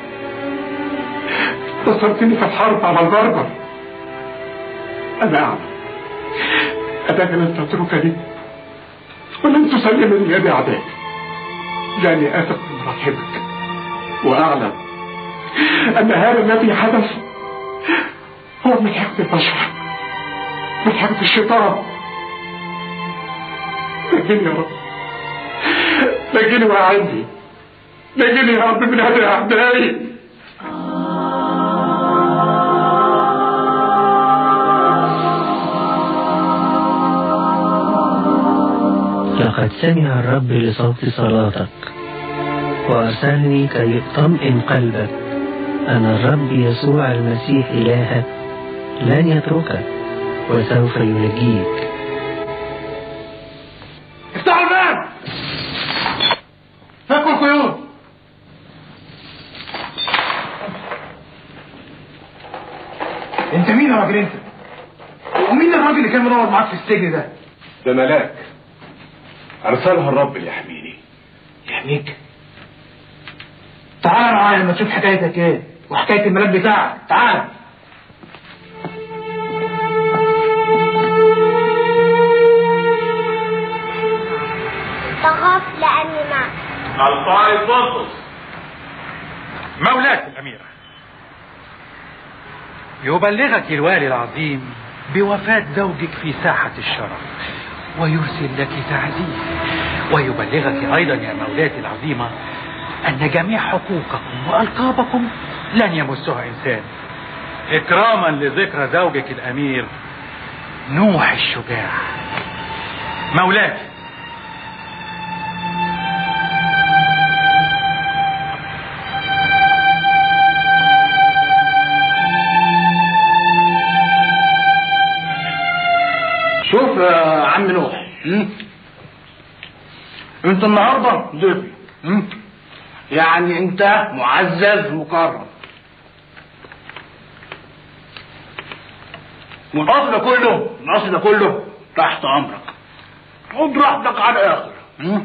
S3: نصرتني في الحرب على البربر أنا أعلم أنك لن تتركني ولن تسلمني ليد أعدائي لأني أثق من رحمك وأعلم أن هذا الذي حدث هو من حقد البشر من حقد الشيطان نجني يا رب نجني وأعني نجني يا رب من هذه أعدائي
S23: لقد سمع الرب لصوت صلاتك وأرسلني كي يطمئن قلبك أن الرب يسوع المسيح إلهك لن يتركك وسوف ينجيك
S3: افتحوا الباب فكوا القيود
S14: انت مين يا راجل انت ومين الراجل اللي كان منور معاك في السجن ده
S17: ده ملاك ارسلها الرب ليحميني
S14: يحميك تعال معايا لما تشوف حكايتك ايه وحكايه الملاك بتاعك تعال
S18: تخاف لأني معك
S13: القائد بطرس مولاة الأميرة يبلغك الوالي العظيم بوفاة زوجك في ساحة الشرف ويرسل لك تعزيز ويبلغك أيضا يا مولاتي العظيمة أن جميع حقوقكم وألقابكم لن يمسها إنسان إكراما لذكرى زوجك الأمير نوح الشجاع مولاتي
S14: شوف يا
S10: مم؟ انت النهارده ضيفي مم؟ يعني انت معزز مكرم والقصر ده كله القصر ده كله تحت امرك خد راحتك على الاخر مم؟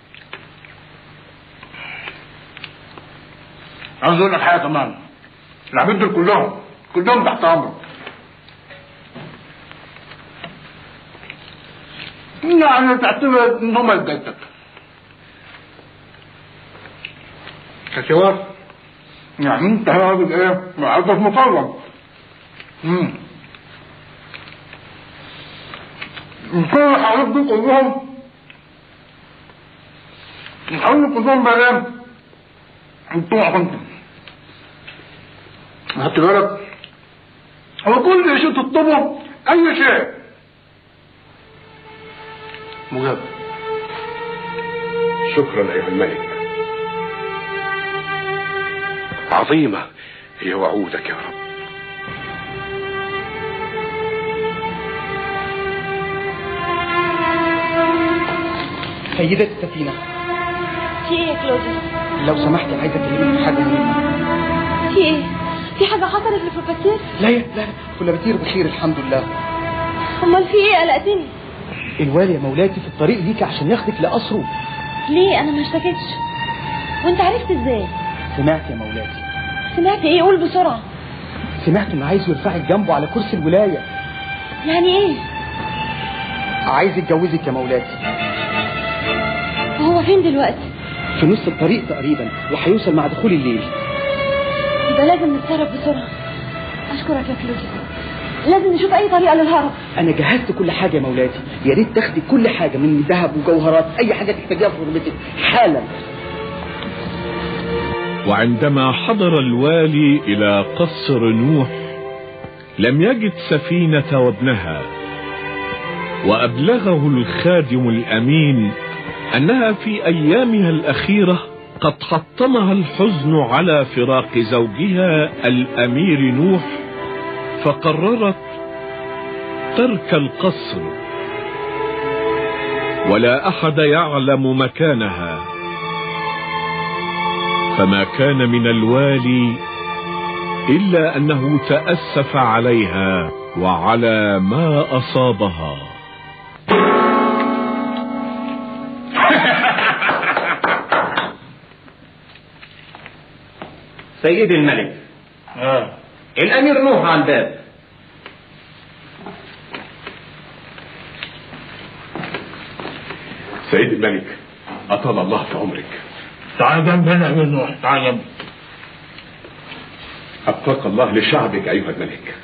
S10: عايز اقول لك حاجه كمان العبيد دول كلهم كلهم تحت امرك يعني تعتبر ان هم يجدك كشوار يعني انت راجل ايه معرفة مكرم امم كل الحاجات دي كلهم الحاجات كلهم بقى ايه بتوعك انت خدت بالك هو كل شيء تطلبه اي شيء مجاب
S17: شكرا أيها الملك عظيمة هي وعودك يا رب
S19: سيدة السفينة
S4: في ايه يا كلوديا
S19: لو سمحت عايزة اكلمك في حاجة مهمة
S4: في ايه في حاجه حصلت لفروباتير
S19: لا يا لا فلابتير بخير الحمد لله
S4: امال في ايه قلقتني
S19: الوالي يا مولاتي في الطريق ليك عشان ياخدك لقصره
S4: ليه انا ما اشتكيتش وانت عرفت ازاي
S19: سمعت يا مولاتي
S4: سمعت ايه قول بسرعه
S19: سمعت انه عايز يرفعك جنبه على كرسي الولاية
S4: يعني ايه
S19: عايز يتجوزك يا مولاتي
S4: هو فين دلوقتي
S19: في نص الطريق تقريبا وهيوصل مع دخول الليل
S4: يبقى لازم نتصرف بسرعه اشكرك يا كلوديا لازم نشوف اي طريقه للهرب
S19: انا جهزت كل حاجة يا مولاتي يا ريت تاخدي كل حاجة من ذهب وجوهرات اي حاجة تحتاجيها في غربتك حالا
S22: وعندما حضر الوالي إلى قصر نوح لم يجد سفينة وابنها وأبلغه الخادم الأمين أنها في أيامها الأخيرة قد حطمها الحزن على فراق زوجها الأمير نوح فقررت ترك القصر ولا أحد يعلم مكانها فما كان من الوالي إلا أنه تأسف عليها وعلى ما أصابها
S6: سيدي الملك
S10: اه
S6: الأمير نوح على الباب
S17: سيد الملك أطال الله في عمرك
S10: تعال جنبنا يا امير نوح تعال جنبي
S17: أبقاك الله لشعبك أيها الملك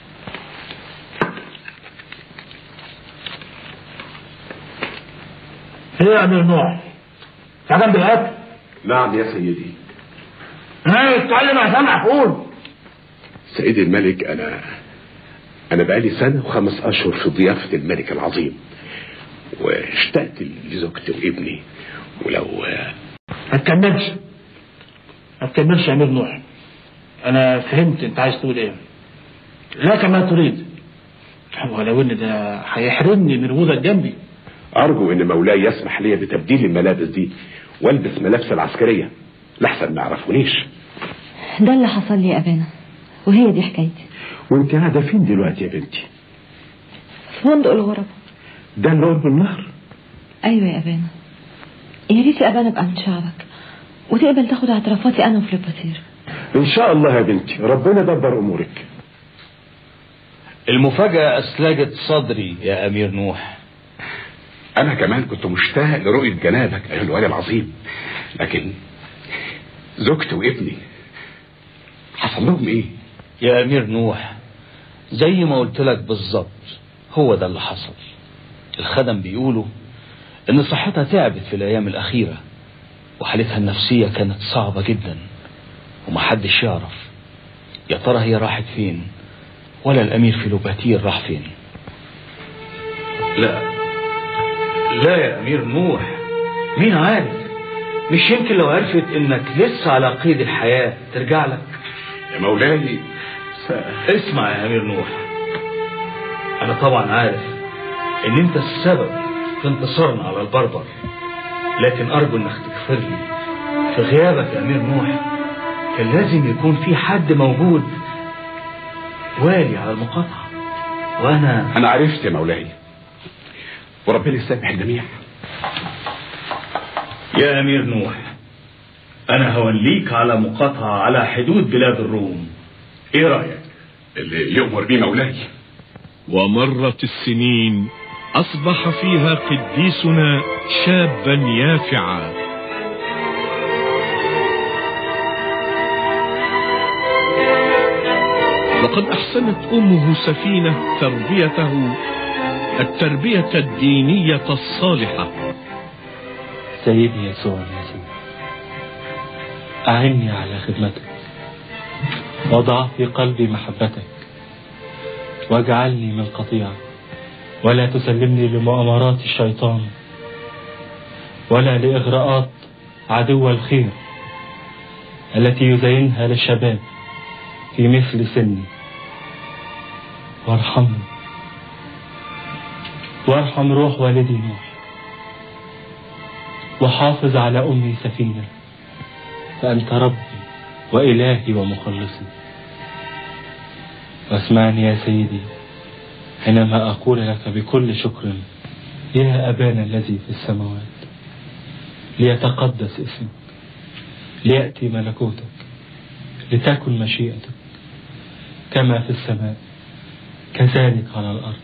S10: ايه يا امير نوح تعال جنب الاكل
S17: نعم يا سيدي
S10: ايه اتكلم يا سامع قول
S17: سيدي الملك أنا أنا بقالي سنة وخمس أشهر في ضيافة الملك العظيم واشتقت لزوجتي وابني ولو
S10: ما تكملش ما تكملش يا امير نوح انا فهمت انت عايز تقول ايه لك ما تريد ولو ان ده هيحرمني من وجودك جنبي
S17: أرجو إن مولاي يسمح لي بتبديل الملابس دي والبس ملابس العسكرية لحسن ما يعرفونيش
S4: ده اللي حصل لي يا ابانا وهي دي حكايتي
S17: وانت قاعدة فين دلوقتي يا بنتي
S4: في فندق الغرب
S17: ده اللي قرب النهر
S4: ايوه يا ابانا يا ريت يا ابانا ابقى من شعبك وتقبل تاخد اعترافاتي انا وفليباتير
S17: إن شاء الله يا بنتي ربنا دبر أمورك
S13: المفاجأة أسلجت صدري يا أمير نوح
S17: أنا كمان كنت مشتاق لرؤية جنابك أيها الوالي العظيم لكن زوجتي وابني حصل لهم إيه؟
S13: يا أمير نوح زي ما قلت لك بالظبط هو ده اللي حصل الخدم بيقولوا إن صحتها تعبت في الأيام الأخيرة وحالتها النفسية كانت صعبة جدا ومحدش يعرف يا ترى هي راحت فين ولا الأمير فيلوباتير راح فين لا لا يا أمير نوح مين عارف مش يمكن لو عرفت إنك لسه على قيد الحياة ترجع لك
S17: يا مولاي س...
S13: اسمع يا أمير نوح أنا طبعا عارف إن أنت السبب في انتصارنا على البربر لكن أرجو إنك تغفر لي في غيابك يا أمير نوح كان لازم يكون في حد موجود والي على المقاطعة وأنا
S17: أنا عرفت يا مولاي وربنا يسامح الجميع
S13: يا أمير نوح أنا هوليك على مقاطعة على حدود بلاد الروم إيه رأيك؟
S17: اللي يؤمر بيه مولاي
S22: ومرت السنين أصبح فيها قديسنا شابا يافعا وقد أحسنت أمه سفينة تربيته التربية الدينية الصالحة
S7: سيدي يسوع المسيح أعني على خدمتك وضع في قلبي محبتك واجعلني من قطيعك ولا تسلمني لمؤامرات الشيطان ولا لإغراءات عدو الخير التي يزينها للشباب في مثل سني وارحمني وارحم روح والدي نوح وحافظ على أمي سفينة فأنت ربي وإلهي ومخلصي واسمعني يا سيدي حينما أقول لك بكل شكر يا أبانا الذي في السماوات ليتقدس اسمك ليأتي ملكوتك لتكن مشيئتك كما في السماء كذلك على الأرض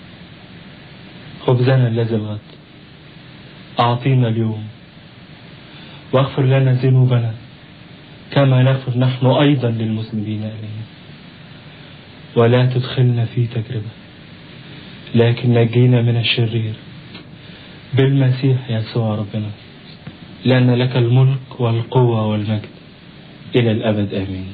S7: خبزنا الذي الغد أعطينا اليوم واغفر لنا ذنوبنا كما نغفر نحن أيضا للمسلمين إلينا ولا تدخلنا في تجربة لكن نجينا من الشرير بالمسيح يسوع ربنا لأن لك الملك والقوة والمجد إلى الأبد آمين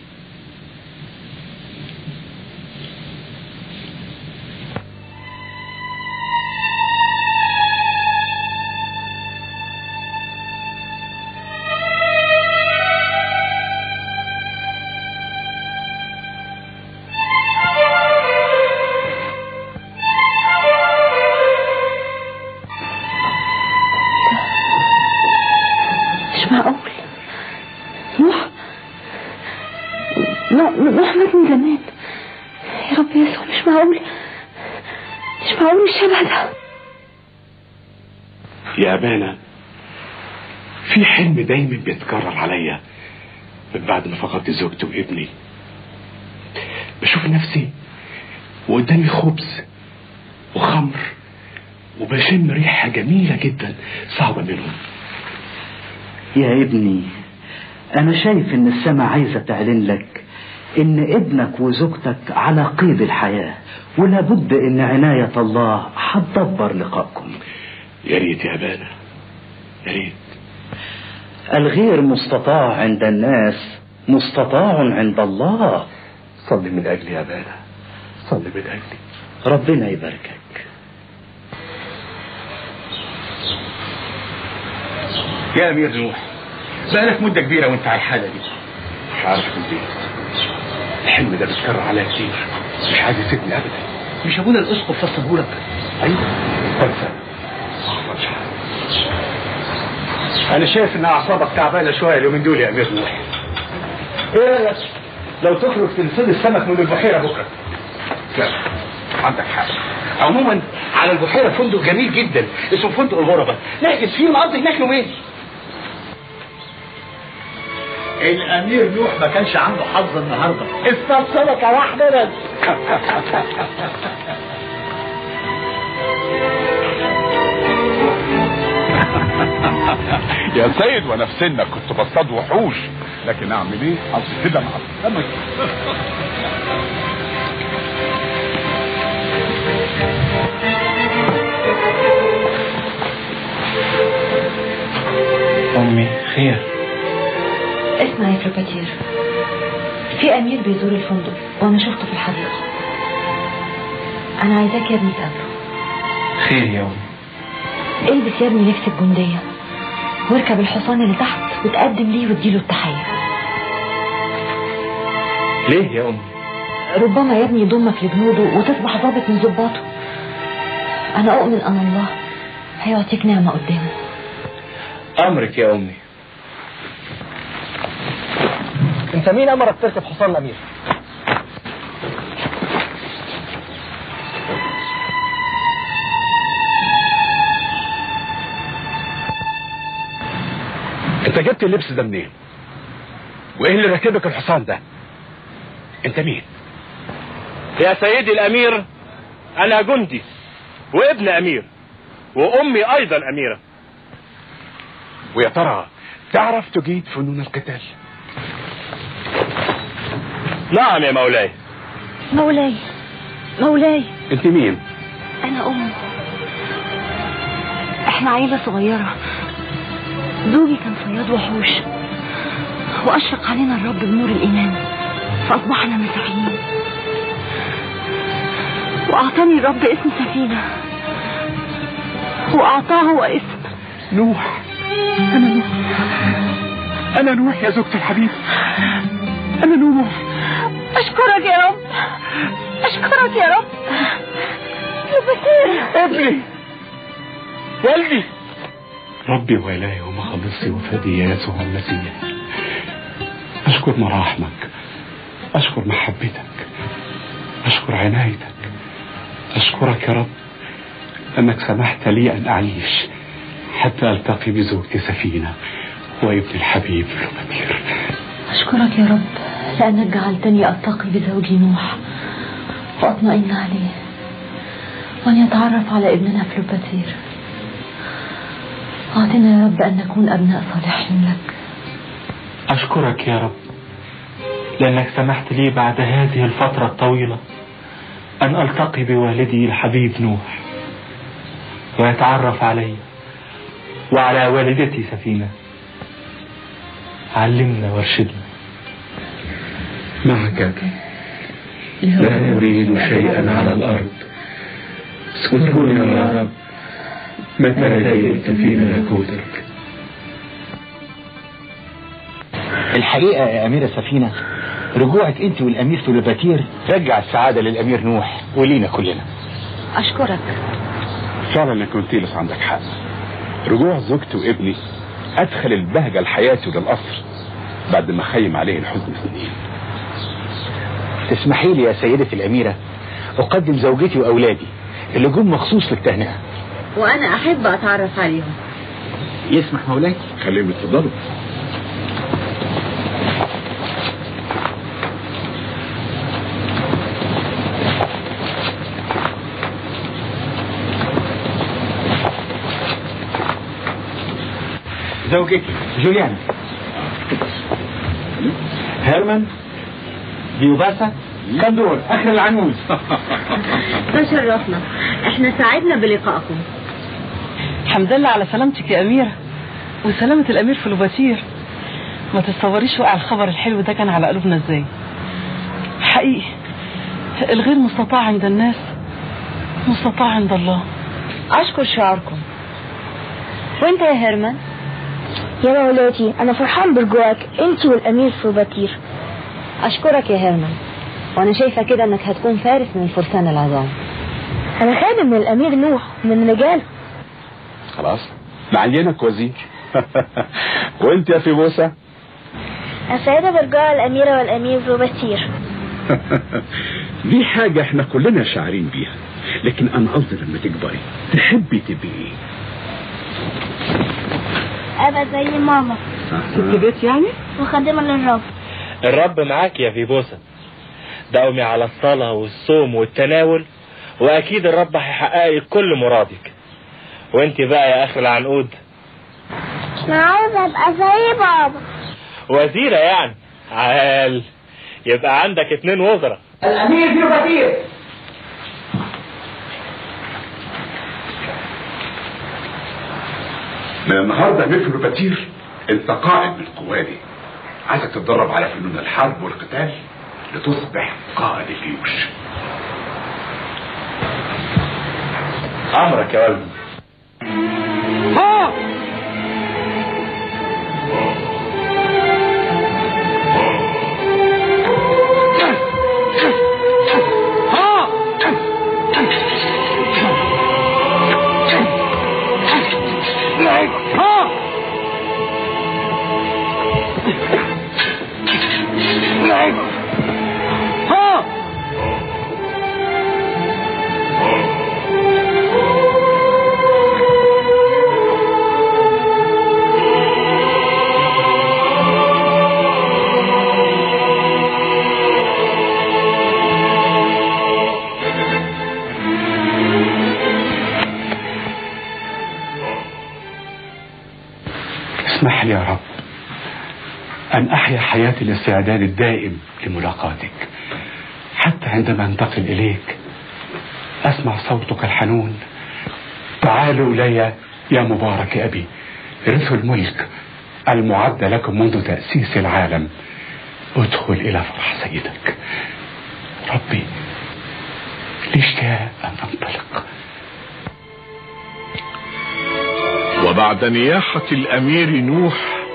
S4: مش معقول نوح نوح نوح مات من زمان يا رب يسوع مش معقول مش معقول الشبه ده
S3: يا أبانا في حلم دايما بيتكرر عليا من بعد ما فقدت زوجتي وابني بشوف نفسي وقدامي خبز وخمر وبشم ريحة جميلة جدا صعبة منهم
S5: يا ابني أنا شايف إن السماء عايزة تعلن لك إن ابنك وزوجتك على قيد الحياة ولابد إن عناية الله هتدبر لقائكم
S3: يا ريت يا أبانا يا ريت
S5: الغير مستطاع عند الناس مستطاع عند الله
S3: صل من أجلي يا أبانا صل من أجلي
S5: ربنا يباركك
S3: يا أمير نوح بقالك مدة كبيرة وانت على الحالة دي مش عارف البيت الحلم ده بيتكرر عليا كتير مش عايز يسيبني أبدا
S5: مش أبونا الأسقف فسرهولك
S3: أيوه بنسى أنا شايف إن أعصابك تعبانة شوية اليومين دول يا أمير نوح إيه رأيك لو تخرج تنصيد السمك من البحيرة بكرة لا عندك حق عموما على البحيرة فندق جميل جدا اسمه فندق الغربة نحجز فيه ونقضي هناك يومين
S10: الامير نوح ما كانش عنده حظ النهارده
S5: اصطاد سمكة واحدة بس
S17: يا سيد وانا في سنك كنت بصطاد وحوش لكن اعمل ايه اصل كده مع السمك
S7: أمي خير
S4: اسمع يا فلوباتير في امير بيزور الفندق وانا شفته في الحديقه انا عايزاك يا ابني تقابله
S7: خير يا أمي
S4: البس يا ابني لبس الجنديه واركب الحصان اللي تحت وتقدم ليه واديله التحيه
S7: ليه يا أمي
S4: ربما يا ابني يضمك لجنوده وتصبح ضابط من ضباطه انا اؤمن ان الله هيعطيك نعمة قدامه
S7: امرك يا امي
S10: انت مين امرك تركب حصان الامير
S17: انت جبت اللبس ده منين وايه اللي راكبك الحصان ده انت مين
S7: يا سيدي الامير انا جندي وابن امير وامي ايضا اميره
S17: ويا ترى تعرف تجيد فنون القتال
S7: نعم يا مولاي
S4: مولاي مولاي
S17: انت مين
S4: أنا أم إحنا عيلة صغيرة زوجي كان صياد وحوش وأشرق علينا الرب بنور الإيمان فأصبحنا مسيحيين وأعطاني الرب اسم سفينة وأعطاه هو اسم
S21: نوح أنا نوح أنا نوح يا زوجتي الحبيب أنا نوح
S4: أشكرك يا رب أشكرك يا رب يا بشير
S21: ابني
S17: والدي ربي وإلهي ومخلصي وفادي يسوع المسيح أشكر مراحمك أشكر محبتك أشكر عنايتك أشكرك يا رب أنك سمحت لي أن أعيش حتى ألتقي بزوجتي سفينة وابن الحبيب لوباتير
S4: أشكرك يا رب لأنك جعلتني ألتقي بزوجي نوح وأطمئن عليه وأن يتعرف على ابننا فلوباتير أعطنا يا رب أن نكون أبناء صالحين لك
S7: أشكرك يا رب لأنك سمحت لي بعد هذه الفترة الطويلة أن ألتقي بوالدي الحبيب نوح ويتعرف علي وعلى والدتي سفينة علمنا وارشدنا
S17: معك لا نريد شيئا على الأرض اذكرنا يا رب متى جئت في ملكوتك
S19: الحقيقة يا أميرة سفينة رجوعك أنت والأمير فلوباتير رجع السعادة للأمير نوح ولينا كلنا
S4: أشكرك
S17: فعلا يا كونتيلوس عندك حق رجوع زوجتي وابني أدخل البهجة لحياتي وللقصر بعد ما خيم عليه الحزن سنين
S19: تسمحي لي يا سيدة الأميرة أقدم زوجتي وأولادي اللي جم مخصوص للتهنئة
S4: وأنا أحب أتعرف عليهم
S19: يسمح مولاي
S17: خليهم يتفضلوا
S19: زوجتي جوليانا هيرمان ديوباسا كندور آخر العنوز
S4: تشرفنا احنا سعدنا بلقائكم
S8: الحمد لله على سلامتك يا أميرة وسلامة الأمير فلوباتير ما تتصوريش وقع الخبر الحلو ده كان على قلوبنا ازاي حقيقي الغير مستطاع عند الناس مستطاع عند الله
S4: أشكر شعوركم وانت يا هيرمان
S18: يا مولاتي أنا فرحان برجوعك أنت والأمير فوباتير
S4: أشكرك يا هيرمان وأنا شايفة كده إنك هتكون فارس من فرسان العظام
S18: أنا خادم من الأمير نوح من رجاله
S17: خلاص معينك وزير وانت يا فيبوسة
S18: السيدة برجاء الأميرة والأمير فوباتير
S17: دي حاجة احنا كلنا شاعرين بيها لكن انا قصدي لما تكبري تحبي تبقي ايه
S18: أبقى زي ماما
S8: ست بيت يعني
S18: وخادمة للرب
S7: الرب معاك يا فيبوسة داومي على الصلاة والصوم والتناول وأكيد الرب هيحقق لك كل مرادك وانت بقى يا أخي العنقود
S18: أنا عاوزة أبقى زي بابا
S7: وزيرة يعني عال يبقى عندك اتنين وزراء
S10: الأمير فلوباتير
S17: من النهارده مثل بتير انت قائد من قوادي عايزك تتدرب على فنون الحرب والقتال لتصبح قائد الجيوش
S7: أمرك يا ولد
S10: ها ها
S17: أحيا حياتي الاستعداد الدائم لملاقاتك حتى عندما انتقل إليك أسمع صوتك الحنون تعالوا إلي يا مبارك أبي رثوا الملك المعد لكم منذ تأسيس العالم ادخل إلى فرح سيدك ربي الاشتهاء أن أنطلق
S22: وبعد نياحة الأمير نوح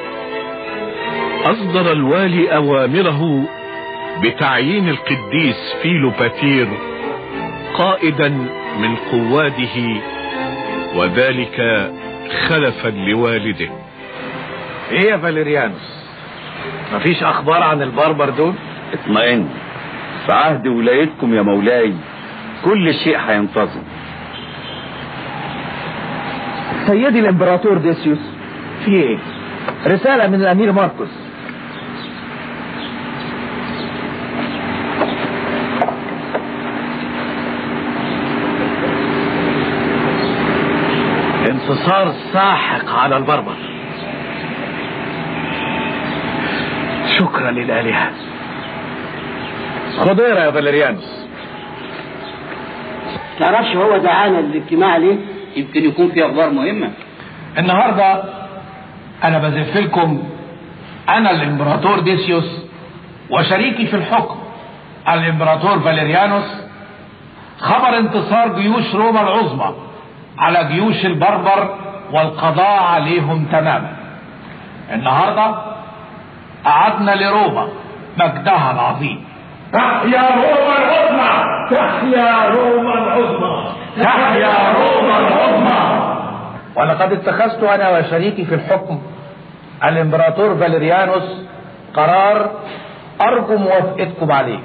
S22: أصدر الوالي أوامره بتعيين القديس فيلوباتير قائدا من قواده وذلك خلفا لوالده
S10: ايه يا فاليريانوس مفيش اخبار عن البربر دول
S9: اطمئن في عهد ولايتكم يا مولاي كل شيء هينتظم
S10: سيدي الامبراطور ديسيوس في ايه رسالة من الامير ماركوس انتصار ساحق على البربر شكرا للآلهة خضيرة يا فاليريانوس
S15: تعرفش هو دعانا للاجتماع ليه؟ يمكن يكون في اخبار مهمه
S10: النهاردة أنا بزف لكم أنا الإمبراطور ديسيوس وشريكي في الحكم الإمبراطور فاليريانوس خبر انتصار جيوش روما العظمى على جيوش البربر والقضاء عليهم تماما النهاردة أعدنا لروما مجدها العظيم
S21: تحيا روما العظمى تحيا روما العظمى تحيا روما العظمى
S10: ولقد اتخذت أنا وشريكي في الحكم الإمبراطور فاليريانوس قرار أرجو موافقتكم عليه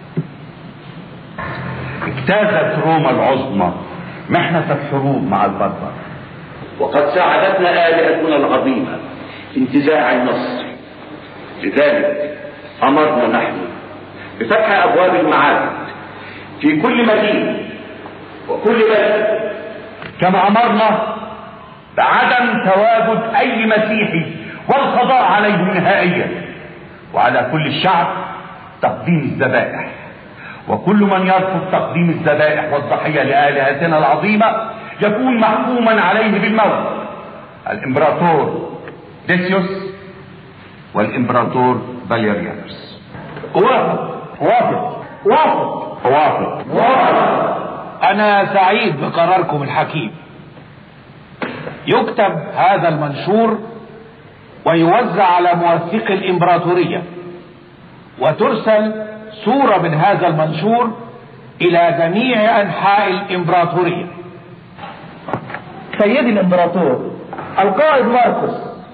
S9: اجتازت روما العظمى محنة الحروب مع البربر
S15: وقد ساعدتنا آلهتنا العظيمة في انتزاع النصر لذلك أمرنا نحن بفتح أبواب المعابد في كل مدينة وكل بلد
S21: كما أمرنا بعدم تواجد أي مسيحي والقضاء عليه نهائيا وعلى كل الشعب تقديم الذبائح وكل من يرفض تقديم الذبائح والضحية لآلهتنا العظيمة يكون محكوما عليه بالموت الإمبراطور ديسيوس والإمبراطور فاليريانوس
S10: وافق وافق وافق
S21: وافق
S10: وافق أنا سعيد بقراركم الحكيم يكتب هذا المنشور ويوزع على موثق الإمبراطورية وترسل صورة من هذا المنشور إلى جميع أنحاء الإمبراطورية سيدي الإمبراطور القائد ماركوس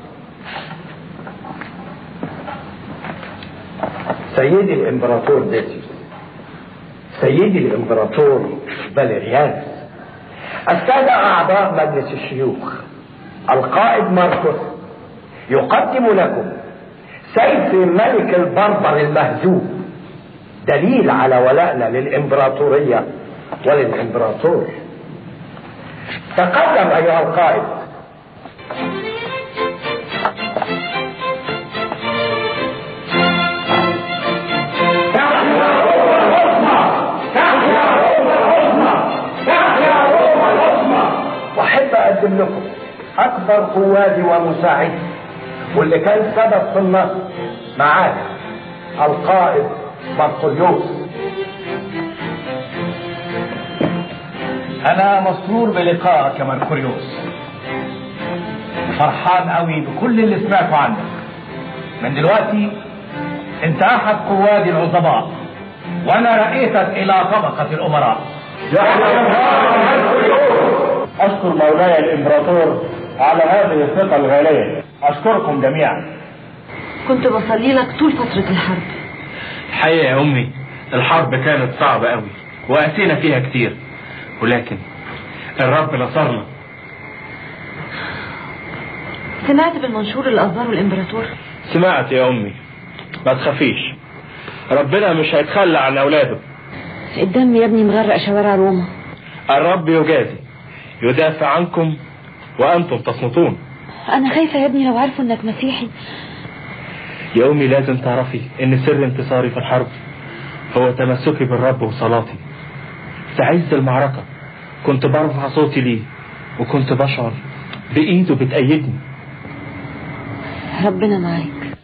S5: سيدي الامبراطور ديسيوس سيدي الامبراطور فاليريانوس السادة أعضاء مجلس الشيوخ القائد ماركوس يقدم لكم سيف ملك البربر المهزوم دليل على ولائنا للإمبراطورية وللإمبراطور تقدم أيها القائد واحب اقدم لكم اكبر قوادي ومساعدي واللي كان سبب في النصر معانا القائد مرقليوس
S10: أنا مسرور بلقائك يا مركوريوس فرحان قوي بكل اللي سمعته عنك من دلوقتي انت احد قوادي العظماء وانا رأيتك الى طبقة الامراء
S21: أشكر مولاي الإمبراطور على هذه الثقة الغالية أشكركم جميعا
S4: كنت بصلي لك طول فترة الحرب
S7: الحقيقة يا أمي الحرب كانت صعبة قوي وقاسينا فيها كتير ولكن الرب نصرنا
S4: سمعت بالمنشور اللي أصدره الإمبراطور
S7: سمعت يا أمي ما تخافيش ربنا مش هيتخلى عن أولاده
S4: الدم يا ابني مغرق شوارع روما
S7: الرب يجازي يدافع عنكم وأنتم تصمتون
S4: أنا خايفة يا ابني لو عرفوا إنك مسيحي
S7: يا أمي لازم تعرفي إن سر انتصاري في الحرب هو تمسكي بالرب وصلاتي في عز المعركة كنت برفع صوتي ليه وكنت بشعر بإيده بتأيدني
S4: ربنا معاك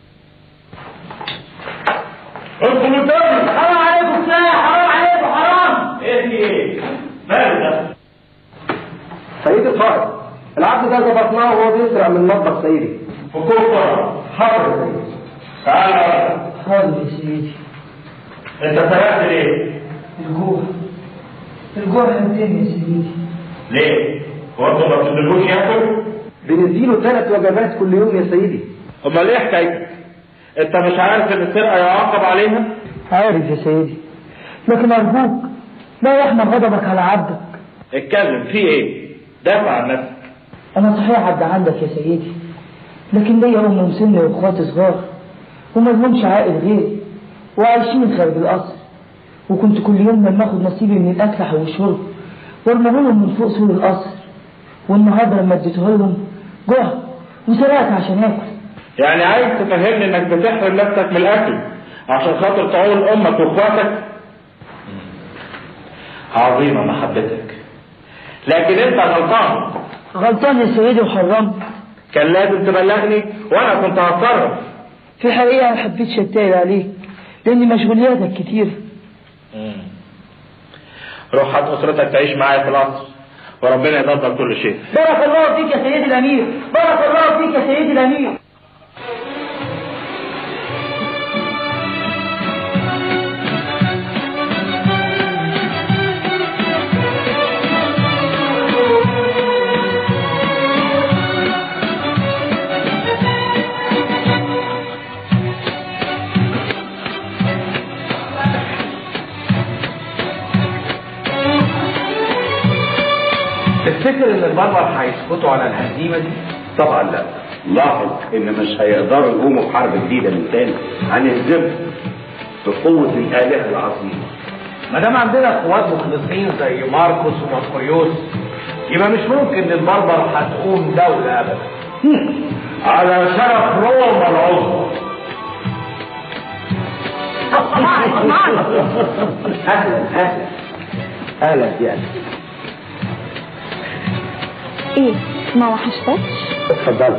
S7: ادخل قدامي حرام عليكم سلاح حرام عليكم حرام ايه في ايه؟ ماله ده؟
S2: سيد القائد العبد ده ظبطناه وهو بيسرق من مطبخ سيدي
S7: حكومة
S2: حاضر يا سيدي
S7: تعالى
S11: حاضر يا سيدي
S7: انت سرقت ليه؟
S11: الجوع الجوع هداني يا سيدي
S7: ليه؟ هو انتوا ما بتدلوش ياكل؟
S2: بنديله ثلاث وجبات كل يوم يا سيدي
S7: امال ايه حكايتك؟ انت مش عارف ان السرقة يعاقب عليها؟
S11: عارف يا سيدي لكن أرجوك لا يحمل غضبك على عبدك
S7: اتكلم في ايه؟ دافع عن نفسك
S11: أنا صحيح عبد عندك يا سيدي لكن ليا أم مسنة وإخواتي صغار وما لهمش عائل غيري وعايشين خارج القصر وكنت كل يوم لما اخد نصيبي من الاكل والشرب وارميه لهم من فوق سور القصر والنهارده لما اديته لهم جوع وسرقت عشان اكل
S7: يعني عايز تفهمني انك بتحرم نفسك من الاكل عشان خاطر تعول امك واخواتك عظيمة محبتك لكن انت غلطان
S11: غلطان يا سيدي وحرمت
S7: كان لازم تبلغني وانا كنت هتصرف
S11: في الحقيقة ما حبيتش اتقل عليك لان مشغولياتك كتير
S7: روح هات اسرتك تعيش معايا في القصر وربنا يدبر كل شيء
S11: بارك الله فيك يا سيدي الامير بارك الله فيك يا سيدي الامير
S1: تفتكر ان البربر هيسكتوا على الهزيمه دي؟ طبعا لا لاحظ ان مش هيقدروا يقوموا بحرب جديده من تاني هنهزمهم بقوه الالهه العظيمه ما دام عندنا اخوات مخلصين زي ماركوس وماركوريوس يبقى مش ممكن ان البربر هتقوم دوله ابدا على شرف روما العظمى اهلا اهلا اهلا يعني
S4: ايه ما وحشتكش
S1: اتفضل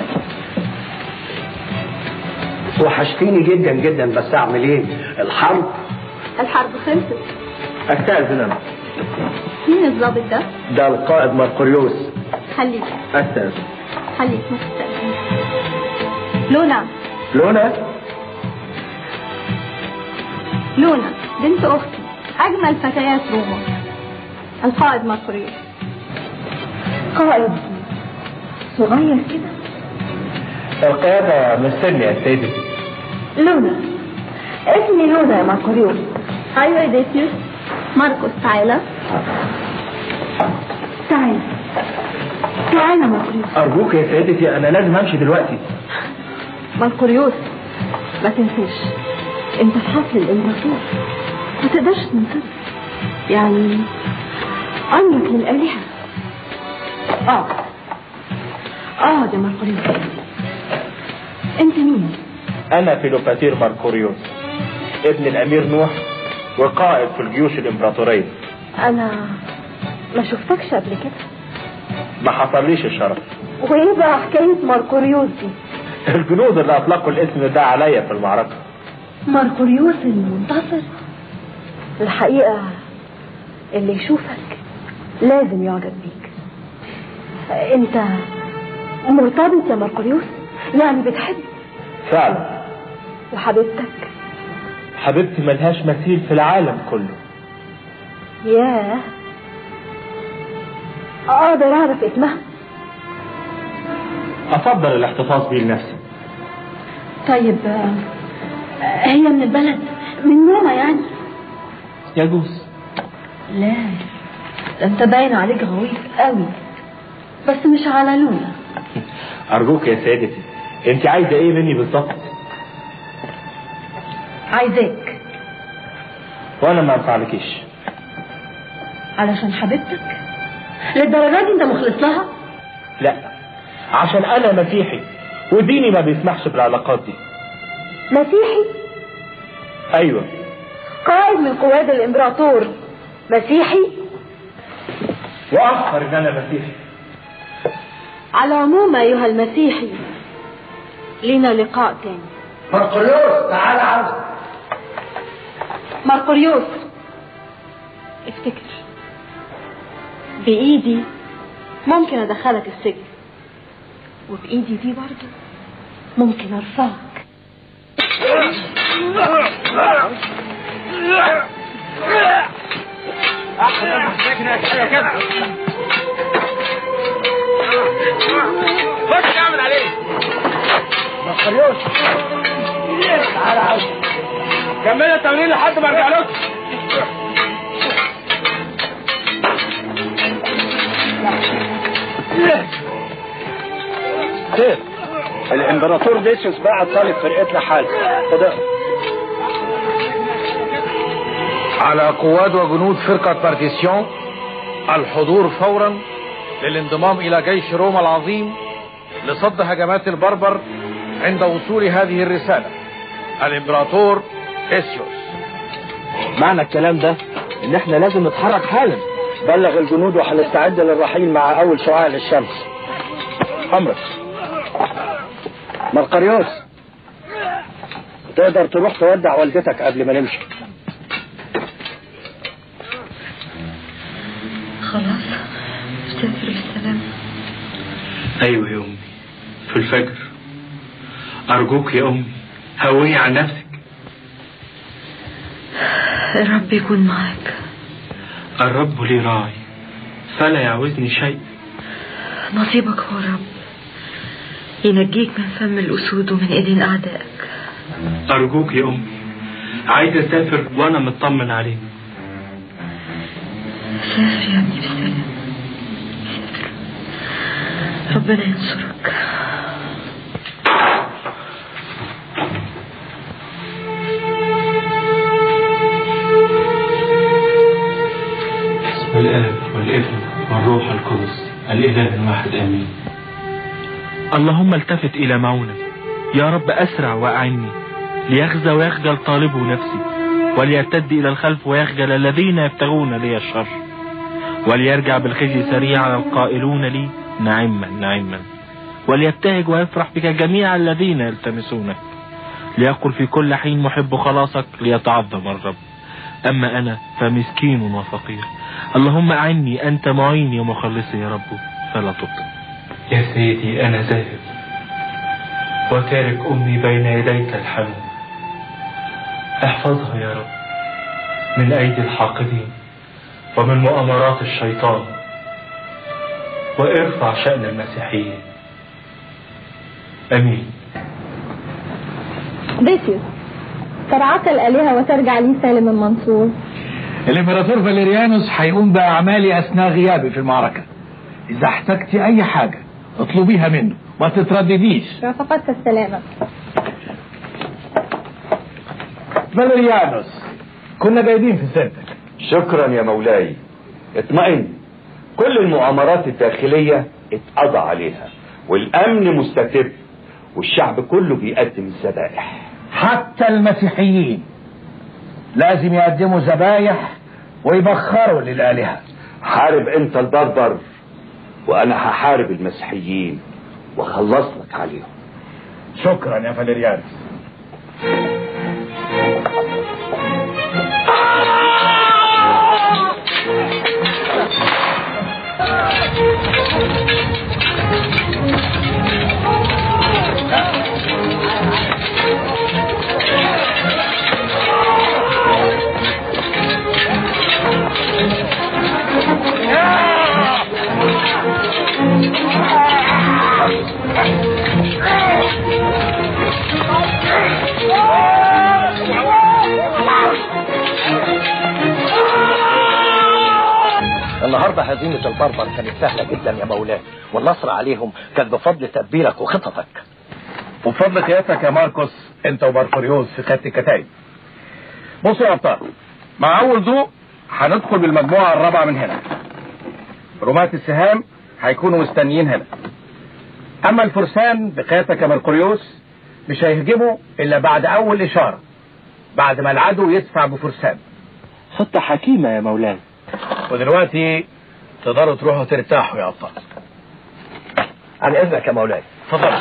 S1: وحشتيني جدا جدا بس اعمل ايه الحرب
S4: الحرب خلصت
S1: استاذن انا
S4: مين الضابط ده
S1: ده القائد مرقريوس
S4: خليك
S1: استاذن
S4: خليك ما تستأذنش لونا
S1: لونا
S4: لونا بنت اختي اجمل فتيات روما القائد مرقريوس قائد صغير كده
S7: القيادة مش سني يا سيدي
S4: لونا اسمي لونا يا ماركوريوس ايوه يا ديتيوس ماركوس تعالى تعالى تعالى ماركوريوس
S1: ارجوك يا سيدتي انا لازم امشي دلوقتي
S4: ماركوريوس ما تنسيش انت في حفل الامبراطور ما تقدرش تنصرف يعني امرك للالهه اه اه ده ماركوريوس انت مين
S7: انا فيلوباتير ماركوريوس ابن الامير نوح وقائد في الجيوش الامبراطورية
S4: انا ما شفتكش قبل كده
S7: ما حصليش الشرف
S4: وايه بقى حكايه ماركوريوس دي
S7: الجنود اللي اطلقوا الاسم ده عليا في المعركة
S4: ماركوريوس المنتصر الحقيقه اللي يشوفك لازم يعجب بيك انت مرتبط يا ماركوريوس يعني بتحب
S7: فعلا
S4: وحبيبتك
S7: حبيبتي ملهاش مثيل في العالم كله
S4: ياه اقدر اعرف اسمها
S7: افضل الاحتفاظ بيه لنفسي
S4: طيب آه، هي من البلد من روما يعني
S7: يجوز
S4: لا ده انت باين عليك غويط قوي بس مش على لونا
S7: ارجوك يا سيدتي انت عايزه ايه مني بالظبط
S4: عايزاك
S7: وانا ما انفعلكيش
S4: علشان حبيبتك للدرجة دي انت مخلص لها
S7: لا عشان انا مسيحي وديني ما بيسمحش بالعلاقات دي
S4: مسيحي
S7: ايوه
S4: قائد من قواد الامبراطور مسيحي
S7: واخر ان انا مسيحي
S4: على العموم ايها المسيحي لينا لقاء تاني
S10: مرقليوس تعال عاوز
S4: مرقريوس افتكر بإيدي ممكن أدخلك السجن وبإيدي دي برضه ممكن أرفعك
S10: خش اعمل عليه مرقليوس تعال عاوز كمل التمرين لحد ما ارجع لكم
S2: خير الامبراطور ديسيوس بعت طالب فرقتنا حال خد
S12: على قواد وجنود فرقة بارتيسيون الحضور فورا للانضمام إلى جيش روما العظيم لصد هجمات البربر عند وصول هذه الرسالة الامبراطور ديسيوس
S2: معنى الكلام ده ان احنا لازم نتحرك حالا بلغ الجنود وهنستعد للرحيل مع اول شعاع للشمس امرك مرقريوس تقدر تروح تودع والدتك قبل ما نمشي
S4: خلاص سافر بالسلامة
S7: ايوه يا امي في الفجر ارجوك يا امي هوني عن نفسك
S4: الرب يكون معاك
S7: الرب لي راعي فلا يعوزني شيء
S4: نصيبك هو الرب ينجيك من فم الأسود ومن إيدين أعدائك
S7: ارجوك يا امي عايز اسافر وانا مطمن عليك
S4: سافر يا ابني بالسلامة سافر ربنا ينصرك
S7: بسم الاب والابن والروح القدس الاله الواحد امين اللهم التفت الى معونة يا رب اسرع واعني ليخزى ويخجل طالبه نفسي وليرتد الى الخلف ويخجل الذين يبتغون لي الشر وليرجع بالخزي سريعا القائلون لي نعما نعما وليبتهج ويفرح بك جميع الذين يلتمسونك ليقل في كل حين محب خلاصك ليتعظم الرب أما أنا فمسكين وفقير اللهم أعني أنت معيني ومخلصي يا رب فلا تبطل يا سيدي أنا ذاهب وتارك أمي بين يديك الحنون احفظها يا رب من أيدي الحاقدين ومن مؤامرات الشيطان وارفع شأن المسيحيين أمين
S16: ديسيوس ترعاك الآلهة وترجع لي سالم المنصور
S10: الامبراطور فاليريانوس هيقوم باعمالي اثناء غيابي في المعركه اذا احتجت اي حاجه اطلبيها منه ما تتردديش
S16: رافقتك السلامة
S10: فاليريانوس كنا جايبين في سيرتك
S1: شكرا يا مولاي اطمئن كل المؤامرات الداخلية اتقضى عليها والامن مستتب والشعب كله بيقدم الذبائح
S10: حتى المسيحيين لازم يقدموا ذبايح ويبخروا للآلهة
S1: حارب انت البربر وانا هحارب المسيحيين واخلص لك عليهم
S10: شكرا يا فاليريانوس
S19: النهارده هزيمة البربر كانت سهلة جدا يا مولاي والنصر عليهم كان بفضل تدبيرك وخططك
S10: وبفضل قيادتك يا ماركوس انت وبرفوريوس في خط الكتايب بصوا يا ابطال مع اول ضوء هندخل بالمجموعة الرابعة من هنا رماة السهام هيكونوا مستنيين هنا اما الفرسان بقيادتك يا مرقريوس مش هيهجموا الا بعد اول اشاره بعد ما العدو يدفع بفرسان
S7: خطة حكيمة يا مولاي
S10: ودلوقتي تقدروا تروحوا ترتاحوا يا ابطال عن اذنك يا مولاي اتفضل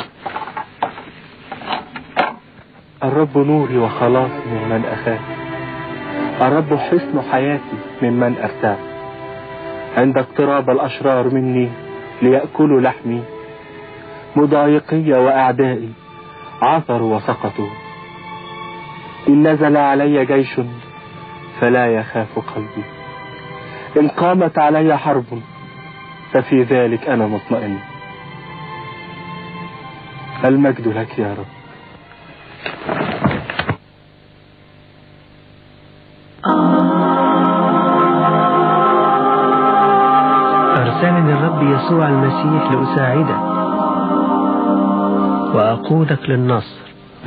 S7: الرب نوري وخلاصي ممن أخاف الرب حصن حياتي ممن أرتاح عند اقتراب الأشرار مني ليأكلوا لحمي مضايقي وأعدائي عثروا وسقطوا إن نزل علي جيش فلا يخاف قلبي إن قامت علي حرب ففي ذلك أنا مطمئن المجد لك يا رب
S2: أرسلني الرب يسوع المسيح لأساعدك وأقودك للنصر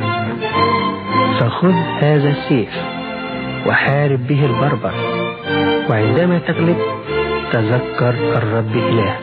S2: فخذ هذا السيف وحارب به البربر وعندما تغلب تذكر الرب إلهك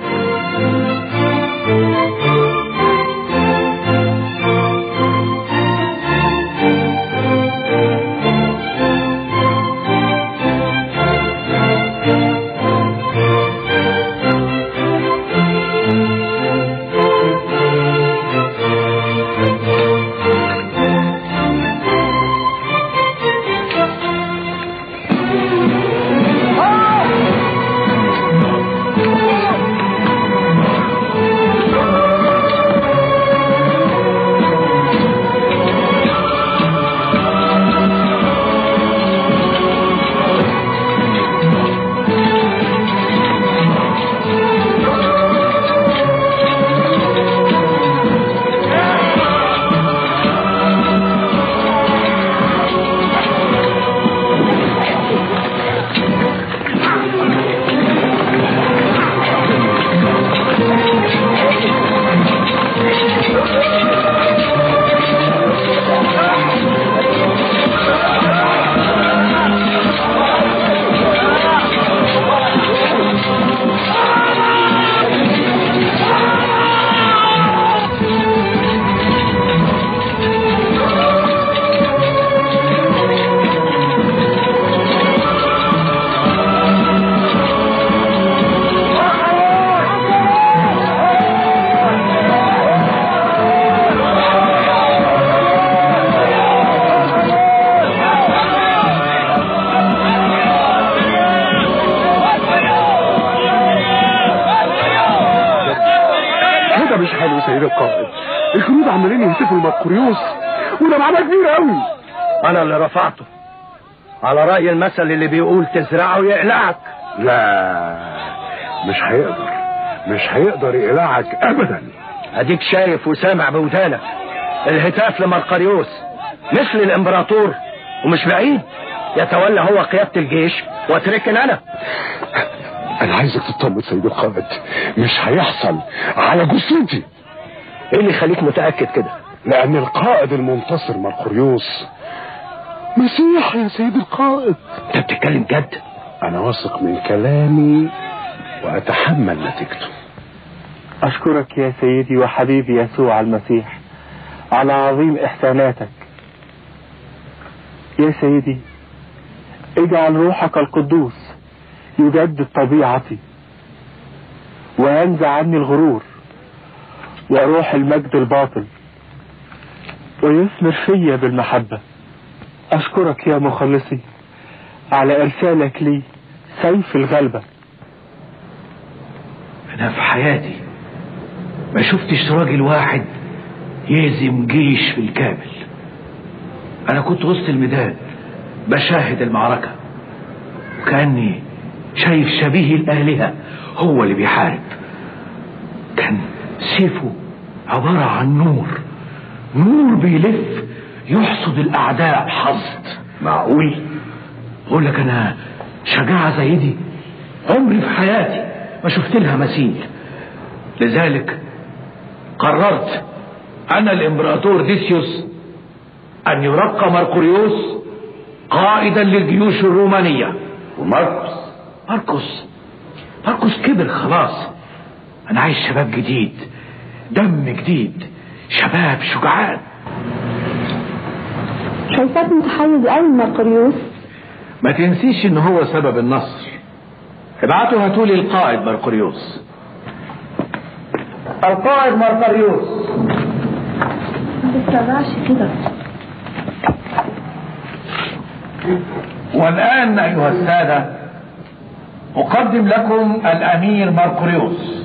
S3: كده مش حلو سيد القائد الجنود عمالين يهتفوا المركوريوس وده معناه كبير قوي
S10: انا اللي رفعته على رأي المثل اللي بيقول تزرعه يقلعك
S3: لا مش هيقدر مش هيقدر يقلعك ابدا
S10: اديك شايف وسامع بودانك الهتاف لمرقريوس مثل الامبراطور ومش بعيد يتولى هو قيادة الجيش واتركن انا
S3: انا عايزك تطمن سيد القائد مش هيحصل على جثتي
S10: ايه اللي يخليك متأكد كده
S3: لان القائد المنتصر مرقريوس مسيح يا سيد القائد
S10: انت بتتكلم جد
S3: انا واثق من كلامي واتحمل نتيجته
S7: أشكرك يا سيدي وحبيبي يسوع المسيح على عظيم إحساناتك يا سيدي اجعل روحك القدوس يجدد طبيعتي وينزع عني الغرور وروح المجد الباطل ويثمر فيا بالمحبة أشكرك يا مخلصي على إرسالك لي سيف الغلبة
S14: أنا في حياتي ما شفتش راجل واحد يهزم جيش بالكامل أنا كنت وسط الميدان بشاهد المعركة وكأني شايف شبيه الآلهة هو اللي بيحارب كان سيفه عبارة عن نور نور بيلف يحصد الأعداء حصد معقول أقول لك أنا شجاعة زي دي عمري في حياتي ما شفت لها مثيل لذلك قررت أنا الإمبراطور ديسيوس أن يرقى مرقريوس قائدا للجيوش الرومانية وماركوس ماركوس ماركوس كبر خلاص أنا عايز شباب جديد دم جديد شباب شجعان
S16: شايفاك متحيز قوي مرقريوس
S14: ما تنسيش ان هو سبب النصر ابعتوا هاتولي القائد مرقريوس
S11: القائد مرقريوس
S16: ما تتسرعش كده
S14: والآن أيها السادة أقدم لكم الأمير مرقريوس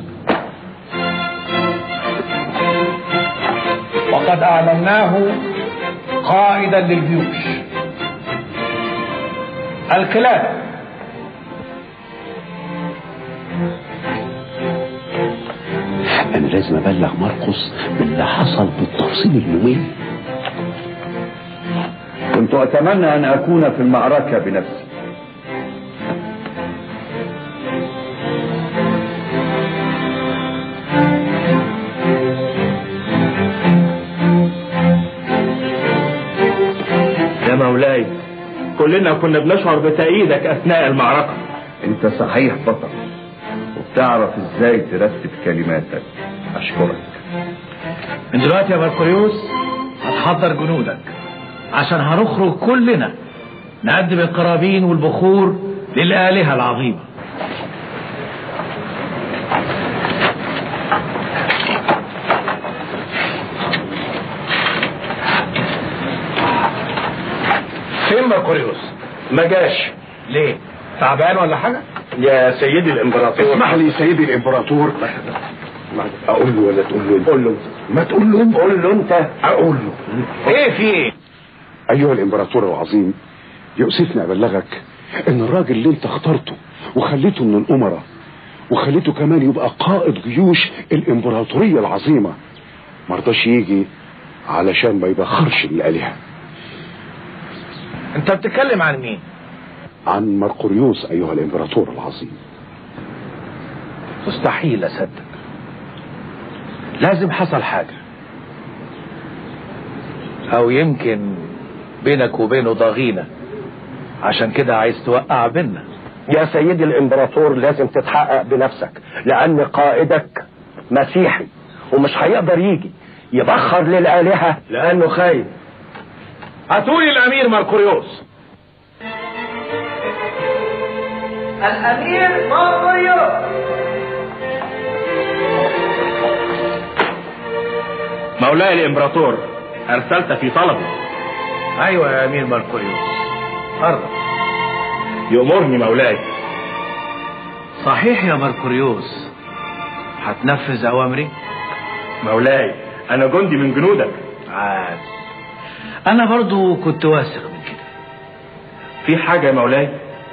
S14: وقد أعلناه قائدا للجيوش القلادة
S1: انا لازم ابلغ مرقس باللي حصل بالتفصيل الممل
S9: كنت أتمنى أن أكون في المعركة بنفسي
S7: يا مولاي كلنا كنا بنشعر بتأييدك أثناء المعركة
S9: أنت صحيح بطل وبتعرف إزاي ترتب كلماتك أشكرك
S14: من دلوقتي يا مرقريوس هتحضر جنودك عشان هنخرج كلنا نقدم القرابين والبخور للآلهة العظيمة فين مرقريوس؟ ما جاش ليه؟ تعبان ولا حاجة؟
S7: يا سيدي الإمبراطور
S3: اسمح لي سيدي الامبراطور اقول له ولا تقول له قول له ما تقول له قول له انت اقول له
S14: ايه في ايه؟
S3: ايها الامبراطور العظيم يؤسفني ابلغك ان الراجل اللي انت اخترته وخليته من الامراء وخليته كمان يبقى قائد جيوش الامبراطوريه العظيمه مرضاش يجي علشان ما يبخرش الالهه
S14: انت بتتكلم عن مين؟
S3: عن مرقريوس ايها الامبراطور العظيم
S14: مستحيل اصدق لازم حصل حاجة او يمكن بينك وبينه ضغينة عشان كده عايز توقع بينا
S10: يا سيدي الامبراطور لازم تتحقق بنفسك لان قائدك مسيحي ومش هيقدر يجي يبخر للآلهة لأنه خايف
S14: هاتولي الأمير مرقريوس
S11: الأمير مرقريوس
S7: مولاي الإمبراطور أرسلت في طلبي
S14: أيوة يا أمير مرقريوس أرضى
S7: يأمرني مولاي
S14: صحيح يا مرقريوس هتنفذ أوامري
S7: مولاي أنا جندي من جنودك
S14: عاد أنا برضو كنت واثق من كده
S7: في حاجة يا مولاي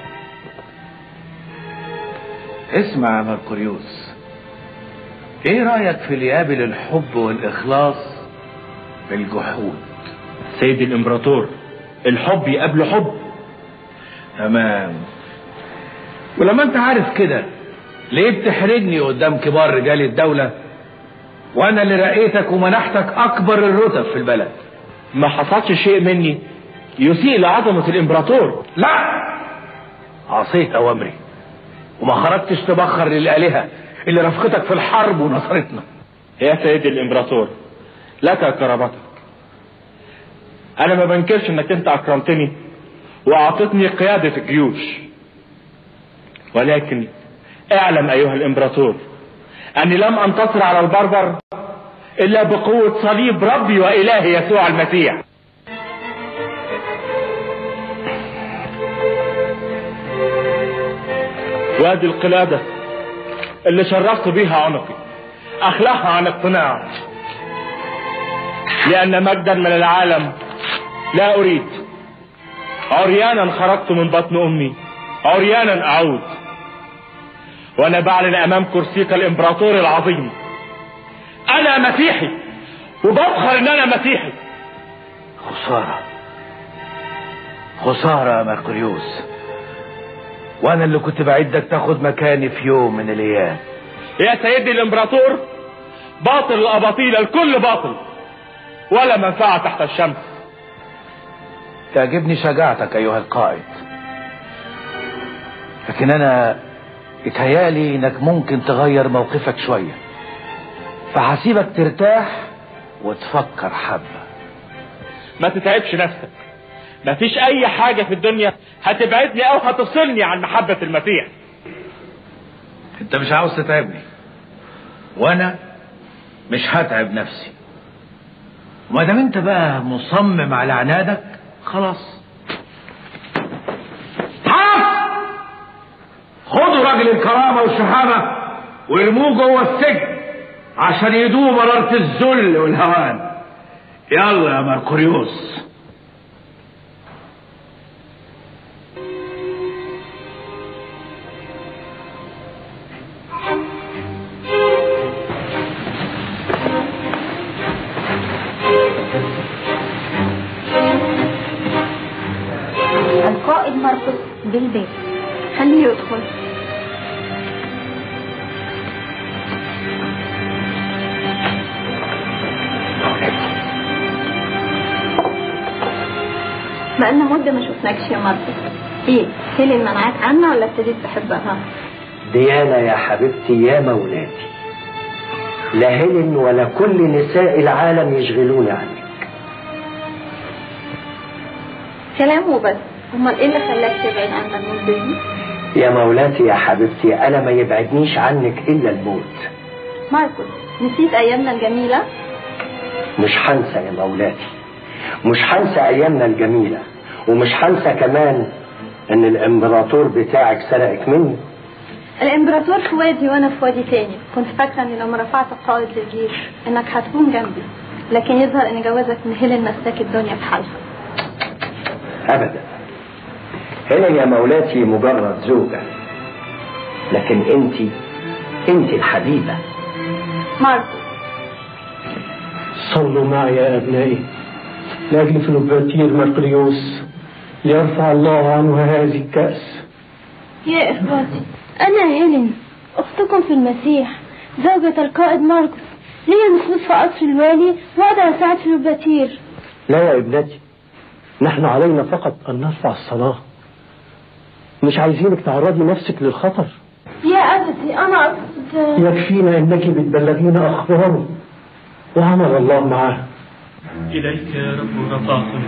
S14: اسمع يا مرقريوس ايه رأيك في اللي يقابل الحب والإخلاص بالجحود
S7: سيدي الإمبراطور الحب يقابله حب
S14: تمام ولما انت عارف كده ليه بتحرجني قدام كبار رجال الدولة وانا اللي رقيتك ومنحتك اكبر الرتب في البلد
S7: ما حصلش شيء مني يسيء لعظمة الإمبراطور
S14: لا عصيت أوامري وما خرجتش تبخر للآلهة اللي رفقتك في الحرب ونصرتنا
S7: يا سيدي الإمبراطور لك كرامتك أنا ما بنكرش إنك أنت أكرمتني وأعطتني قيادة الجيوش ولكن اعلم أيها الإمبراطور أني لم أنتصر على البربر إلا بقوة صليب ربي وإلهي يسوع المسيح وادي القلادة اللي شرفت بيها عنقي أخلعها عن اقتناع لأن مجدا من العالم لا أريد عريانا خرجت من بطن أمي عريانا أعود وأنا بعلن أمام كرسيك الإمبراطور العظيم أنا مسيحي وبفخر إن أنا مسيحي
S14: خسارة خسارة يا مرقريوس وانا اللي كنت بعدك تاخد مكاني في يوم من الايام
S7: يا سيدي الامبراطور باطل الاباطيل الكل باطل ولا منفعة تحت الشمس
S14: تعجبني شجاعتك ايها القائد لكن انا اتهيالي انك ممكن تغير موقفك شوية فهسيبك ترتاح وتفكر حبة
S7: ما تتعبش نفسك مفيش اي حاجة في الدنيا هتبعدني او هتفصلني عن محبة المسيح
S14: انت مش عاوز تتعبني وانا مش هتعب نفسي وما دام انت بقى مصمم على عنادك خلاص حرس خدوا راجل الكرامة والشهامة وارموه جوه السجن عشان يدوم مرارة الذل والهوان يلا يا مركوريوس
S4: القائد ماركوس بالبيت خليه يدخل بقالنا مدة ما شفناكش يا ماركوس ايه هيلين منعاك عنا ولا ابتديت تحبها؟
S2: ديانا يا حبيبتي يا مولاتي لا هيلين ولا كل نساء العالم يشغلوني عنك
S4: كلام وبس امال ايه اللي خلاك تبعد عن مجنون بيبي؟
S2: يا مولاتي يا حبيبتي أنا ما يبعدنيش عنك إلا الموت
S4: ماركوس نسيت ايامنا الجميلة؟
S2: مش هنسى يا مولاتي مش هنسى أيامنا الجميلة ومش هنسى كمان إن الإمبراطور بتاعك سرقك مني
S4: الامبراطور في وادي وانا في وادي تاني كنت فاكره ان لما رفعت القائد للجيش انك هتكون جنبي لكن يظهر ان جوازك من هيلين مساك الدنيا بحالها
S2: أبدا هنا يا مولاتي مجرد زوجة لكن أنت أنت الحبيبة
S4: ماركوس
S6: صلوا معي يا أبنائي لأجل فلوباتير مرقليوس ليرفع الله عنه هذه الكأس
S18: يا إخواتي أنا هيلين أختكم في المسيح زوجة القائد ماركوس لي نفوذ في قصر الوالي وأقدر أساعد في الباتير
S6: لا يا ابنتي نحن علينا فقط أن نرفع الصلاة مش عايزينك تعرضي نفسك للخطر
S18: يا أبتي أنا أقصد
S6: يكفينا انك بتبلغينا اخباره وعمل الله معاه
S20: إليك يا رب رفعت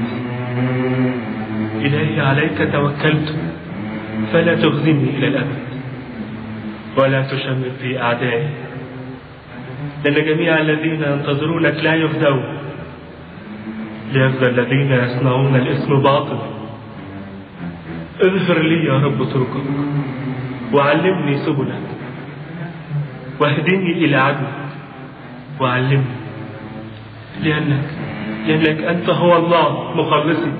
S20: إلهي عليك توكلت فلا تخزني إلى الأبد ولا تشمر في أعدائي لأن جميع الذين ينتظرونك لا يخزون ليخزى الذين يصنعون الاسم باطل اظهر لي يا رب طرقك وعلمني سبلك واهدني إلى عدلك وعلمني لأنك لأنك أنت هو الله مخلصي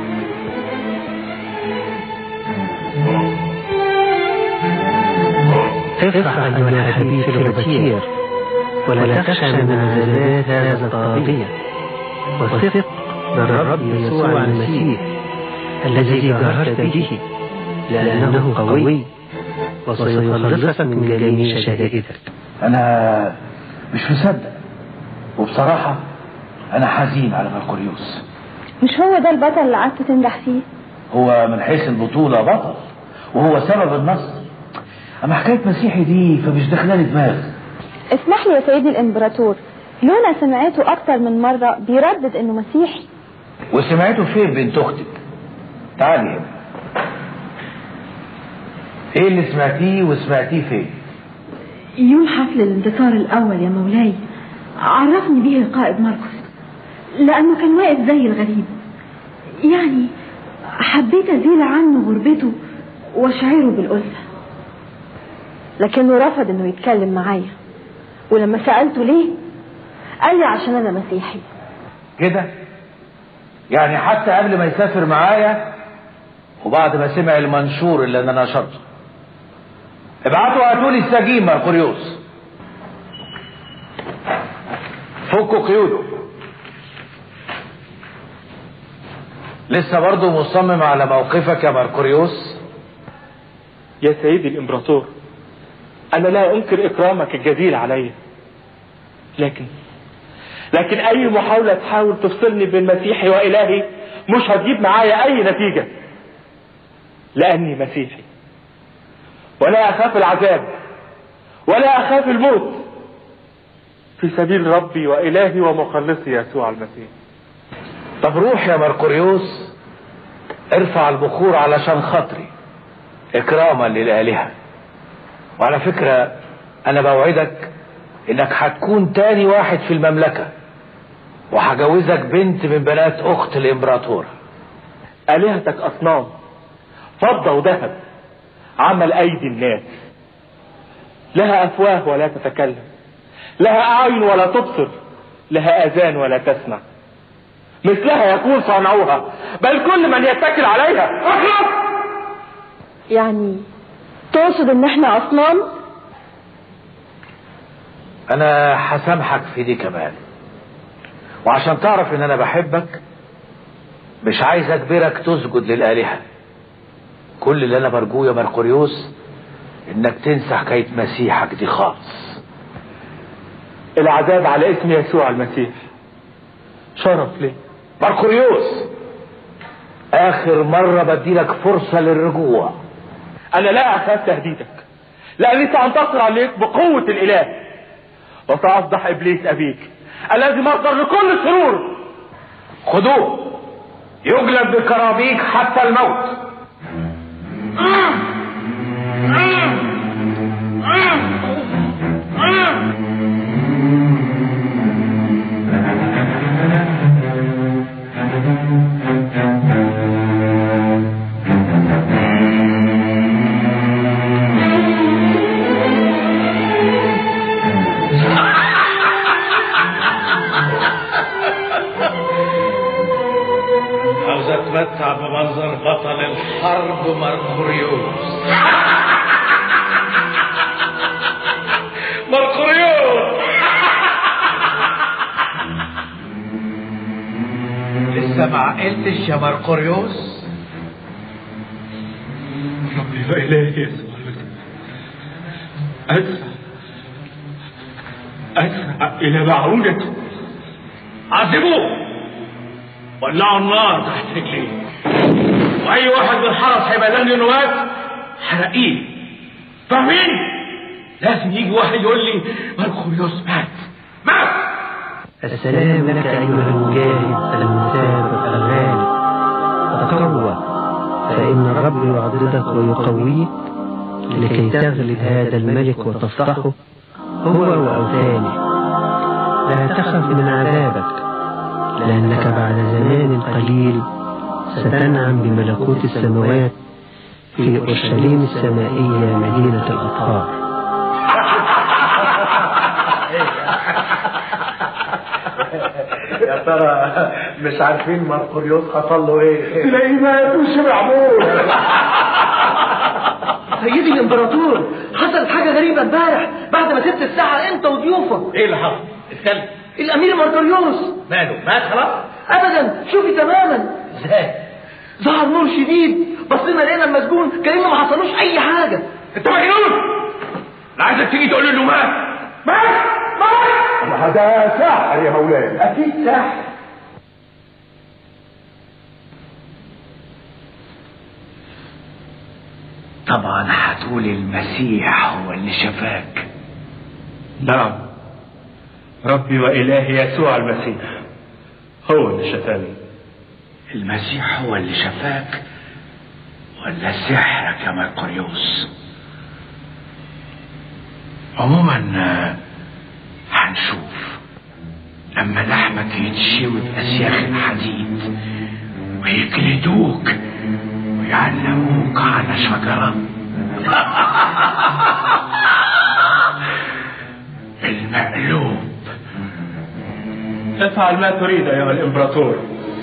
S11: افرح أيها الحبيب في الوتير ولا تخشى من الزلات هذا الطاغية وثق بالرب يسوع المسيح الذي جاهرت به لأنه قوي وسيخلصك من جميع شدائدك
S14: انا مش مصدق وبصراحة انا حزين على مركوريوس
S18: مش هو ده البطل اللي قعدت تنجح فيه
S14: هو من حيث البطولة بطل وهو سبب النصر اما حكاية مسيحي دي فمش داخلة دماغ
S18: اسمح لي يا سيدي الامبراطور لونا سمعته اكتر من مرة بيردد انه مسيحي
S14: وسمعته فين بنت اختك تعالي هنا ايه اللي سمعتيه وسمعتيه فين
S23: يوم حفل الانتصار الأول يا مولاي عرفني به القائد ماركوس لأنه كان واقف زي الغريب يعني حبيت أزيل عنه غربته وأشعره بالألفة
S18: لكنه رفض انه يتكلم معايا ولما سألته ليه قال لي عشان انا مسيحي
S14: كده يعني حتى قبل ما يسافر معايا وبعد ما سمع المنشور اللي انا نشرته ابعتوا هاتوا لي السجين مركوريوس فكوا قيوده لسه برضه مصمم على موقفك يا مركوريوس
S7: يا سيدي الإمبراطور أنا لا أنكر إكرامك الجزيل علي لكن لكن أي محاولة تحاول تفصلني بين مسيحي وإلهي مش هتجيب معايا أي نتيجة لأني مسيحي ولا أخاف العذاب ولا أخاف الموت في سبيل ربي وإلهي ومخلصي يسوع المسيح
S14: طب روح يا مركوريوس ارفع البخور علشان خاطري اكراما للآلهة وعلى فكرة انا بوعدك انك هتكون تاني واحد في المملكة وهجوزك بنت من بنات اخت الامبراطورة
S7: آلهتك أصنام فضة وذهب عمل أيدي الناس لها أفواه ولا تتكلم لها أعين ولا تبصر لها أذان ولا تسمع مثلها يكون صانعوها بل كل من يتكل عليها اخلص
S18: يعني تقصد ان احنا اصنام
S14: انا هسامحك في دي كمان وعشان تعرف ان انا بحبك مش عايز اجبرك تسجد للآلهة كل اللي انا برجوه يا مرقوريوس انك تنسى حكاية مسيحك دي خالص
S7: العذاب على اسم يسوع المسيح شرف لي
S14: مرقوريوس اخر مرة بديلك فرصة للرجوع
S7: انا لا اخاف تهديدك لاني سانتصر عليك بقوة الاله وسافضح ابليس ابيك الذي مصدر لكل الشرور
S14: خذوه يجلب بكرابيك حتى الموت
S12: عاوز اتمتع بمنظر بطل الحرب مرقوريوس مرقوريوس لسه ما عقلتش يا مرقوريوس
S20: ربي وإلهي يسوع أدفع أدفع إلى معونته
S12: عذبوه ولعوا النار تحت رجليه واي واحد من الحرس هيبقى له نواب حرقيه فاهمين لازم يجي واحد يقول لي مرقوريوس مات مات
S2: السلام لك أيها المجاهد المثابر الغالي تقوى فإن الرب يعضدك ويقويك لكي تغلب هذا الملك وتصلحه هو وأوثانه لا تخف من عذابك لأنك بعد زمان قليل ستنعم بملكوت السماوات في أورشليم السمائية مدينة الأطهار
S14: يا ترى مش عارفين مرقوريوس حصل له ايه
S12: تلاقيه مات وشبع موت
S11: سيدي الامبراطور حصلت حاجة غريبة امبارح بعد ما سبت الساعة انت وضيوفك
S12: ايه اللي حصل؟ اتكلم
S11: الامير ماركوريوس
S12: ماله مات خلاص
S11: ابدا شوفي تماما
S12: ازاي
S11: ظهر نور شديد بصينا لقينا المسجون كأنه ما حصلوش اي حاجة
S12: انت مجنون انا عايزك تيجي تقول له انه مات مات مات
S3: ده ساحر يا مولاي
S11: اكيد ساحر
S14: طبعا هتقول المسيح هو اللي شفاك
S20: نعم ربي وإلهي يسوع المسيح هو اللي شفاني
S14: المسيح هو اللي شفاك ولا سحرك يا مرقريوس عموما آه، هنشوف لما لحمك يتشوي بأسياخ الحديد ويجلدوك ويعلقوك على شجرة المقلوب
S20: افعل ما تريد أيها الإمبراطور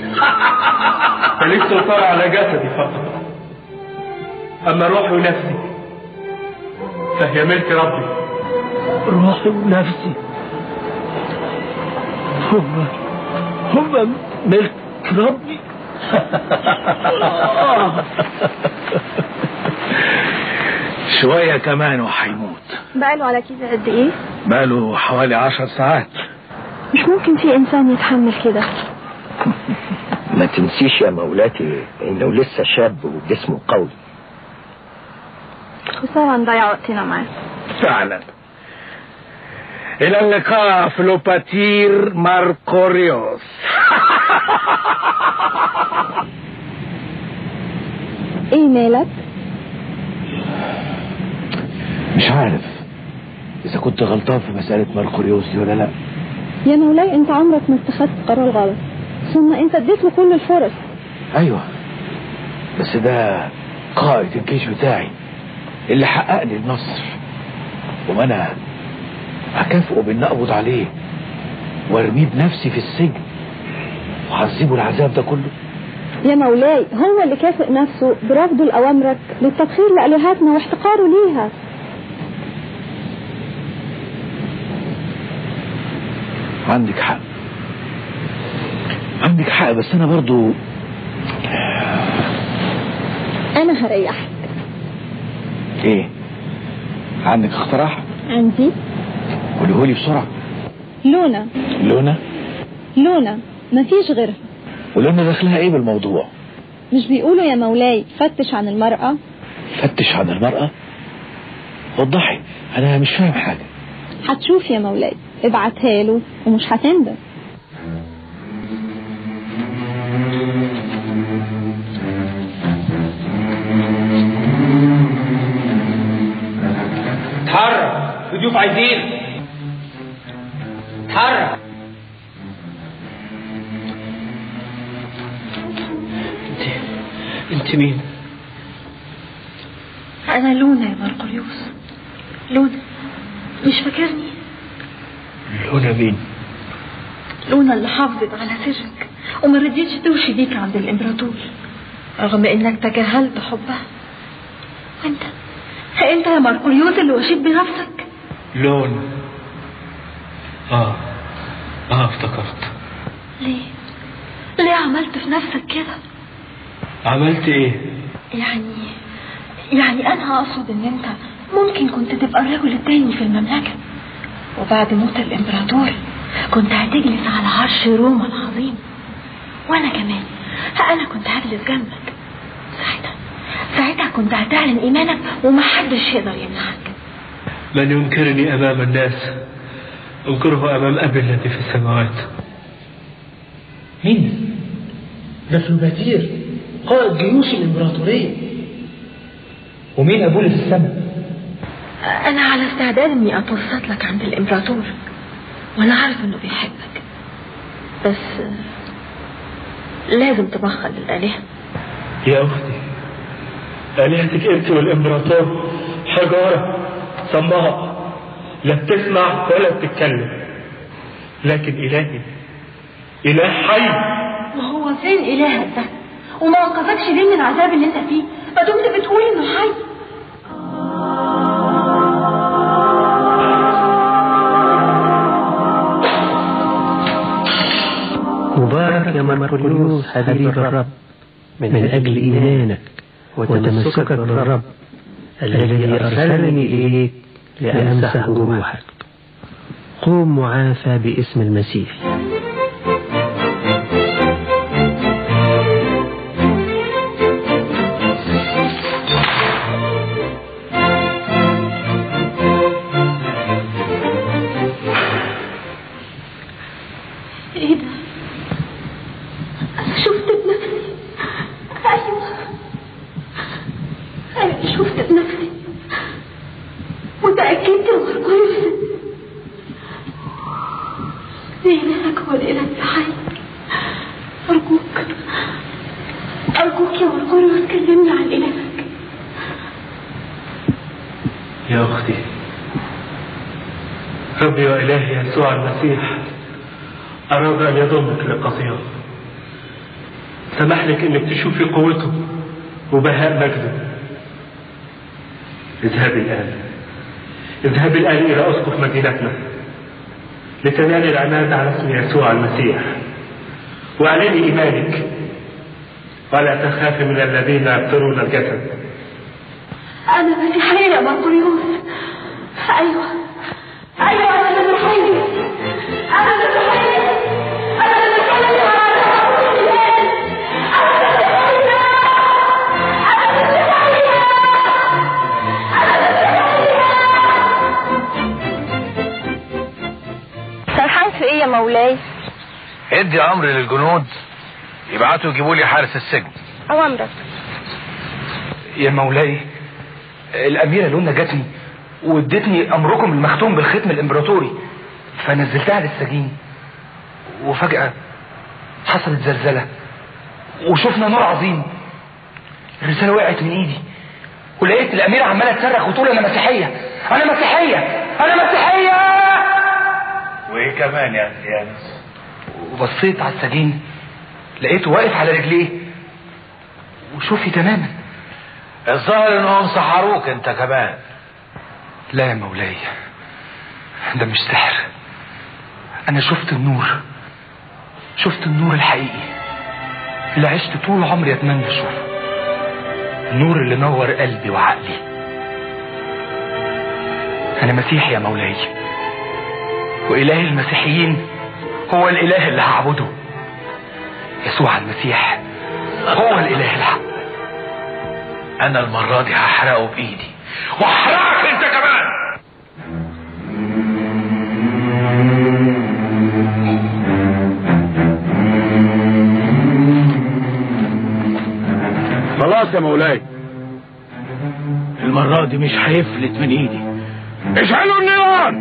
S20: فليك سلطان على جسدي فقط أما روحي ونفسي فهي ملك ربي
S11: روحي ونفسي هم هم ملك ربي
S14: شوية كمان وهيموت
S18: بقاله على كده قد ايه
S14: بقاله حوالي عشر ساعات
S18: مش ممكن في انسان يتحمل كده
S2: ما تنسيش يا مولاتي انه لسه شاب وجسمه قوي
S18: خسارة نضيع وقتنا معاه
S14: فعلا إلى اللقاء فلوباتير ماركوريوس
S16: ايه مالك
S14: مش عارف اذا كنت غلطان في مسألة ماركوريوس دي ولا لا
S16: يا مولاي انت عمرك ما اتخذت قرار غلط ثم انت اديت له كل الفرص
S14: ايوه بس ده قائد الجيش بتاعي اللي حقق لي النصر وما انا هكافئه بان اقبض عليه وارميه بنفسي في السجن وهعذبه العذاب ده كله
S16: يا مولاي هو اللي كافئ نفسه برفضه لأوامرك للتبخير لآلهتنا واحتقاره ليها
S14: عندك حق عندك حق بس انا برضو
S16: أنا هريحك
S14: ايه عندك اقتراح
S16: عندي
S14: قوليهولي بسرعة
S16: لونا
S14: لونا
S16: لونا مفيش غيرها
S14: ولونا دخلها ايه بالموضوع
S16: مش بيقولوا يا مولاي فتش عن المرأة
S14: فتش عن المرأة وضحي انا مش فاهم حاجة
S16: هتشوف يا مولاي ابعتها له ومش هتندم
S10: اتحرك في ضيوف عايزين اتحرك
S20: انت مين
S23: أنا لونا يا مرقليوس لونا مش فاكرني
S20: لونا مين
S23: لونا اللي حافظت على سرك وما رضيتش توشي بيك عند الإمبراطور رغم إنك تجاهلت حبها وأنت أنت يا مرقليوس اللي وشيت بنفسك
S20: لون اه اه افتكرت
S23: ليه؟ ليه عملت في نفسك كده؟
S20: عملت ايه
S23: يعني يعني أنا أقصد إن أنت ممكن كنت تبقى الرجل التاني في المملكة وبعد موت الإمبراطور كنت هتجلس على عرش روما العظيم وأنا كمان أنا كنت هجلس جنبك ساعتها ساعتها كنت هتعلن إيمانك ومحدش يقدر يمنعك
S20: من ينكرني امام الناس انكره امام ابي الذي في السماوات
S10: مين ده فلوباتير قائد جيوش الإمبراطورية ومين أبوه اللي في السماء
S23: أنا على استعداد إني أتوسط لك عند الإمبراطور وأنا عارف إنه بيحبك بس لازم تبخل الآلهة
S20: يا اختي الهتك انت والامبراطور حجاره صماء لا بتسمع ولا بتتكلم لكن الهي اله حي
S23: وهو فين إلهك ده وما أنقذكش ليه من العذاب اللي أنت فيه ما دمت بتقول إنه حي
S2: مبارك يا مرقليوس حبيب الرب من أجل إيمانك وتمسكك بالرب الذي أرسلني إليك لأمسح جروحك قوم معافى باسم المسيح
S23: إيه ده أنا شفت بنفسي أيوه أيوه شفت بنفسي متأكدت يا مرقليوس إلهك هو الإله الحي أرجوك أرجوك يا مرقليوس كلمني عن إلهك
S20: يا اختي ربي والهي يسوع المسيح اراد ان يضمك لقصيره سمح لك انك تشوفي قوته وبهاء مجده اذهبي الان اذهبي الان الى اسقف مدينتنا لتنالي العناد على اسم يسوع المسيح واعلني ايمانك ولا تخافي من الذين يبترون الجسد
S23: أنا مسيحية يا مرقليوس أيوه أيوه أنا مسيحية أنا مسيحية أنا مسيحية
S16: سرحان في ايه يا مولاي
S14: ادي امر للجنود يبعتوا يجيبوا لي حارس السجن
S16: اوامرك
S8: يا مولاي الأميرة لونا جاتني وادتني أمركم المختوم بالختم الإمبراطوري فنزلتها للسجين وفجأة حصلت زلزلة وشفنا نور عظيم الرسالة وقعت من إيدي ولقيت الأميرة عمالة تصرخ وتقول أنا مسيحية أنا مسيحية أنا مسيحية
S14: وايه كمان يا انسيانس
S8: وبصيت على السجين لقيته واقف على رجليه وشوفي تماما
S14: الظاهر انهم سحروك انت كمان
S8: لا يا مولاي ده مش سحر انا شفت النور شفت النور الحقيقي اللي عشت طول عمري اتمنى اشوفه النور اللي نور قلبي وعقلي انا مسيحي يا مولاي واله المسيحيين هو الاله اللي هعبده يسوع المسيح هو الاله الحق
S14: انا المرة دي هحرقه بايدي واحرقك انت كمان
S12: خلاص يا مولاي
S14: المرة دي مش هيفلت من ايدي
S12: اشعلوا النيران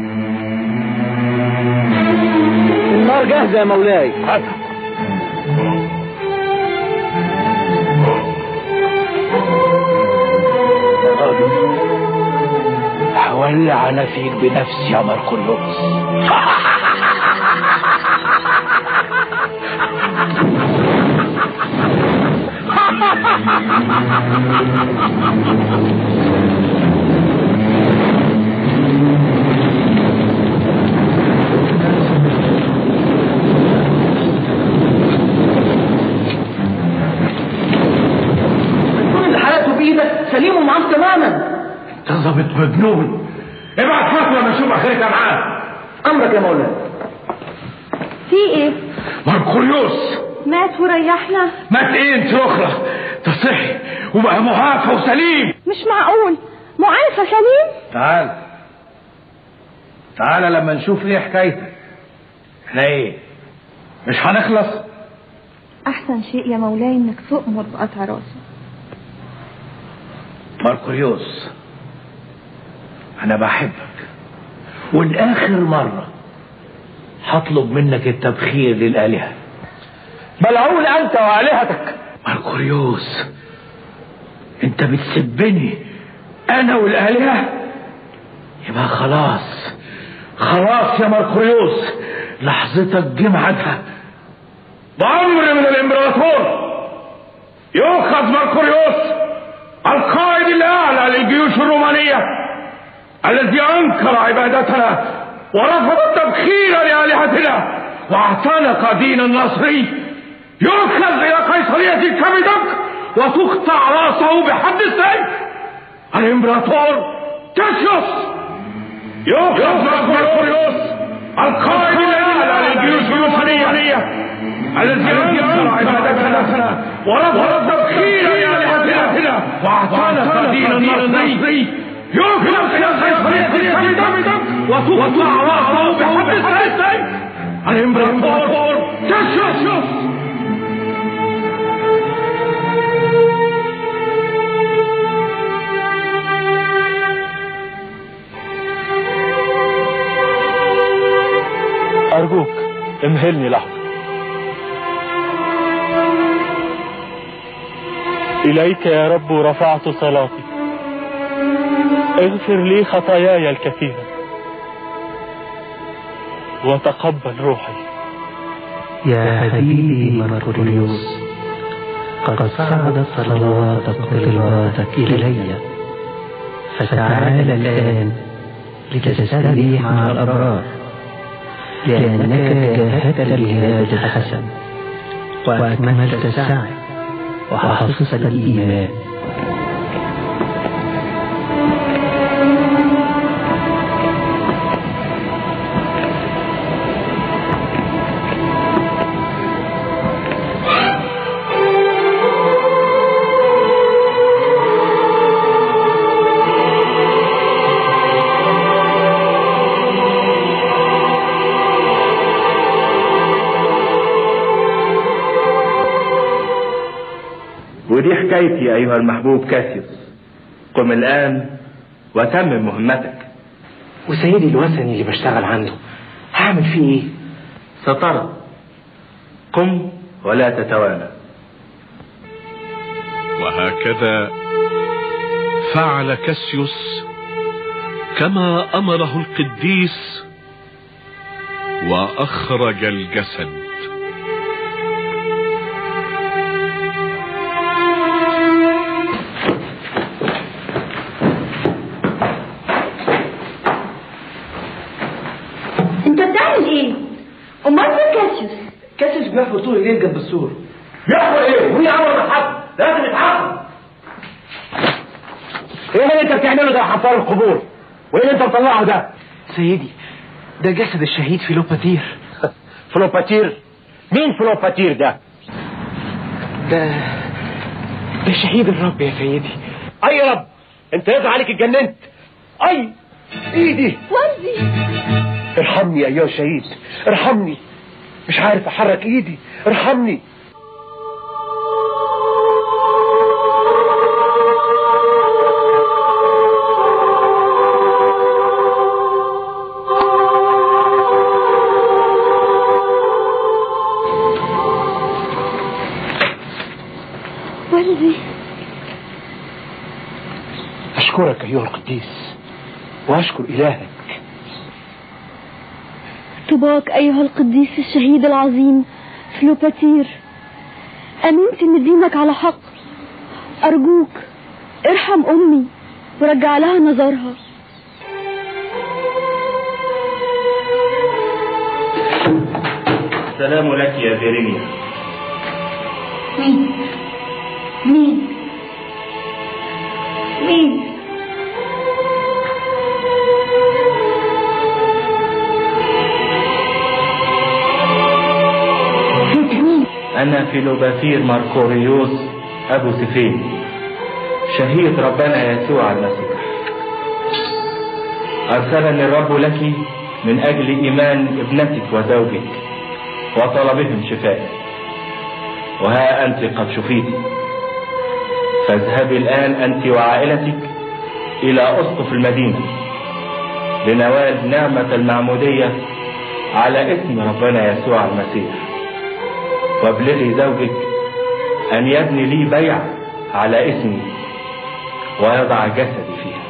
S10: النار جاهزة يا مولاي
S14: هولع انا فيك بنفسي يا مرقلوس
S10: كل اللي حرقته بايدك سليم ومعاك تماما
S14: انت ظابط مجنون ابعت فتوى ما نشوف اخرتها معاه
S10: امرك يا مولاي
S18: في ايه
S14: مرقليوس
S18: مات وريحنا
S14: مات ايه انت اخرى ده صحي وبقى معافى وسليم
S18: مش معقول معافى سليم
S14: تعال تعال لما نشوف ايه حكايتك احنا ايه مش هنخلص
S18: احسن شيء يا مولاي انك تؤمر بقطع راسه
S14: ماركوريوس انا بحبك والاخر مرة هطلب منك التبخير للآلهة
S10: ملعون انت والهتك
S14: ماركوريوس انت بتسبني انا والآلهة يبقى خلاص خلاص يا ماركوريوس لحظتك جه ميعادها بأمر من الإمبراطور يؤخذ ماركوريوس القائد الأعلى للجيوش الرومانية الذي أنكر عبادتنا ورفض التبخير لآلهتنا واعتنق دين النصري يؤخذ إلى قيصرية كبدك وتقطع رأسه بحد السيف الإمبراطور كاسيوس يؤخذ ماركوريوس القائد الأعلى للجيوش الرومانية الذي أنكر عبادتنا ورفض التبخير لآلهتنا واعتنق دين النصري يؤخذ إلى قيصرية كبدك وتقطع رأسه بحد السيف الإمبراطور كاسيوس
S20: أرجوك امهلني لحظة إليك يا رب رفعت صلاتي اغفر لي خطاياي الكثيرة وتقبل روحي
S5: يا حبيبي مرقليوس قد صعدت صلواتك وطلباتك إلي فتعال الآن لتستريح مع الأبرار لأنك جاهدت الجهاد الحسن وأكملت السعي وحفظت الإيمان
S7: ودي حكايتي أيها المحبوب كاسيوس قم الآن وتمم مهمتك
S8: وسيدي الوثني اللي بشتغل عنده هعمل فيه ايه
S7: سترى قم ولا تتوانى
S13: وهكذا فعل كاسيوس كما امره القديس واخرج الجسد
S4: انت بتعمل ايه؟ امال فين كاسيوس؟
S8: كاسيوس بيحفر طول الليل جنب السور
S12: يحصل ايه؟ وهي عمر الحق لازم يتعاقب
S8: ايه اللي انت بتعمله ده يا حفار القبور وايه اللي انت مطلعه ده سيدي ده جسد الشهيد فيلوباتير
S6: فلوباتير مين فلوباتير ده
S8: ده ده شهيد الرب يا سيدي
S6: اي رب انت يظهر عليك اتجننت اي ايدي
S4: والدي
S6: ارحمني ايها الشهيد ارحمني مش عارف احرك ايدي ارحمني
S18: والدي
S6: اشكرك ايها القديس واشكر الهك
S18: طباك أيها القديس الشهيد العظيم فلوباتير أمنت إن دينك على حق أرجوك ارحم أمي ورجع لها نظرها
S7: السلام لك يا فيرينيا
S4: مين؟ مين؟ مين؟
S18: انت مين؟
S7: أنا فيلوباتير ماركوريوس أبو سفين شهيد ربنا يسوع المسيح أرسلني الرب لك من أجل إيمان ابنتك وزوجك وطلبهم شفائك وها أنت قد شفيت فاذهبي الآن أنت وعائلتك إلى أسقف المدينة لنوال نعمة المعمودية على اسم ربنا يسوع المسيح وابلغي زوجك أن يبني لي بيع على اسمي ويضع جسدي فيها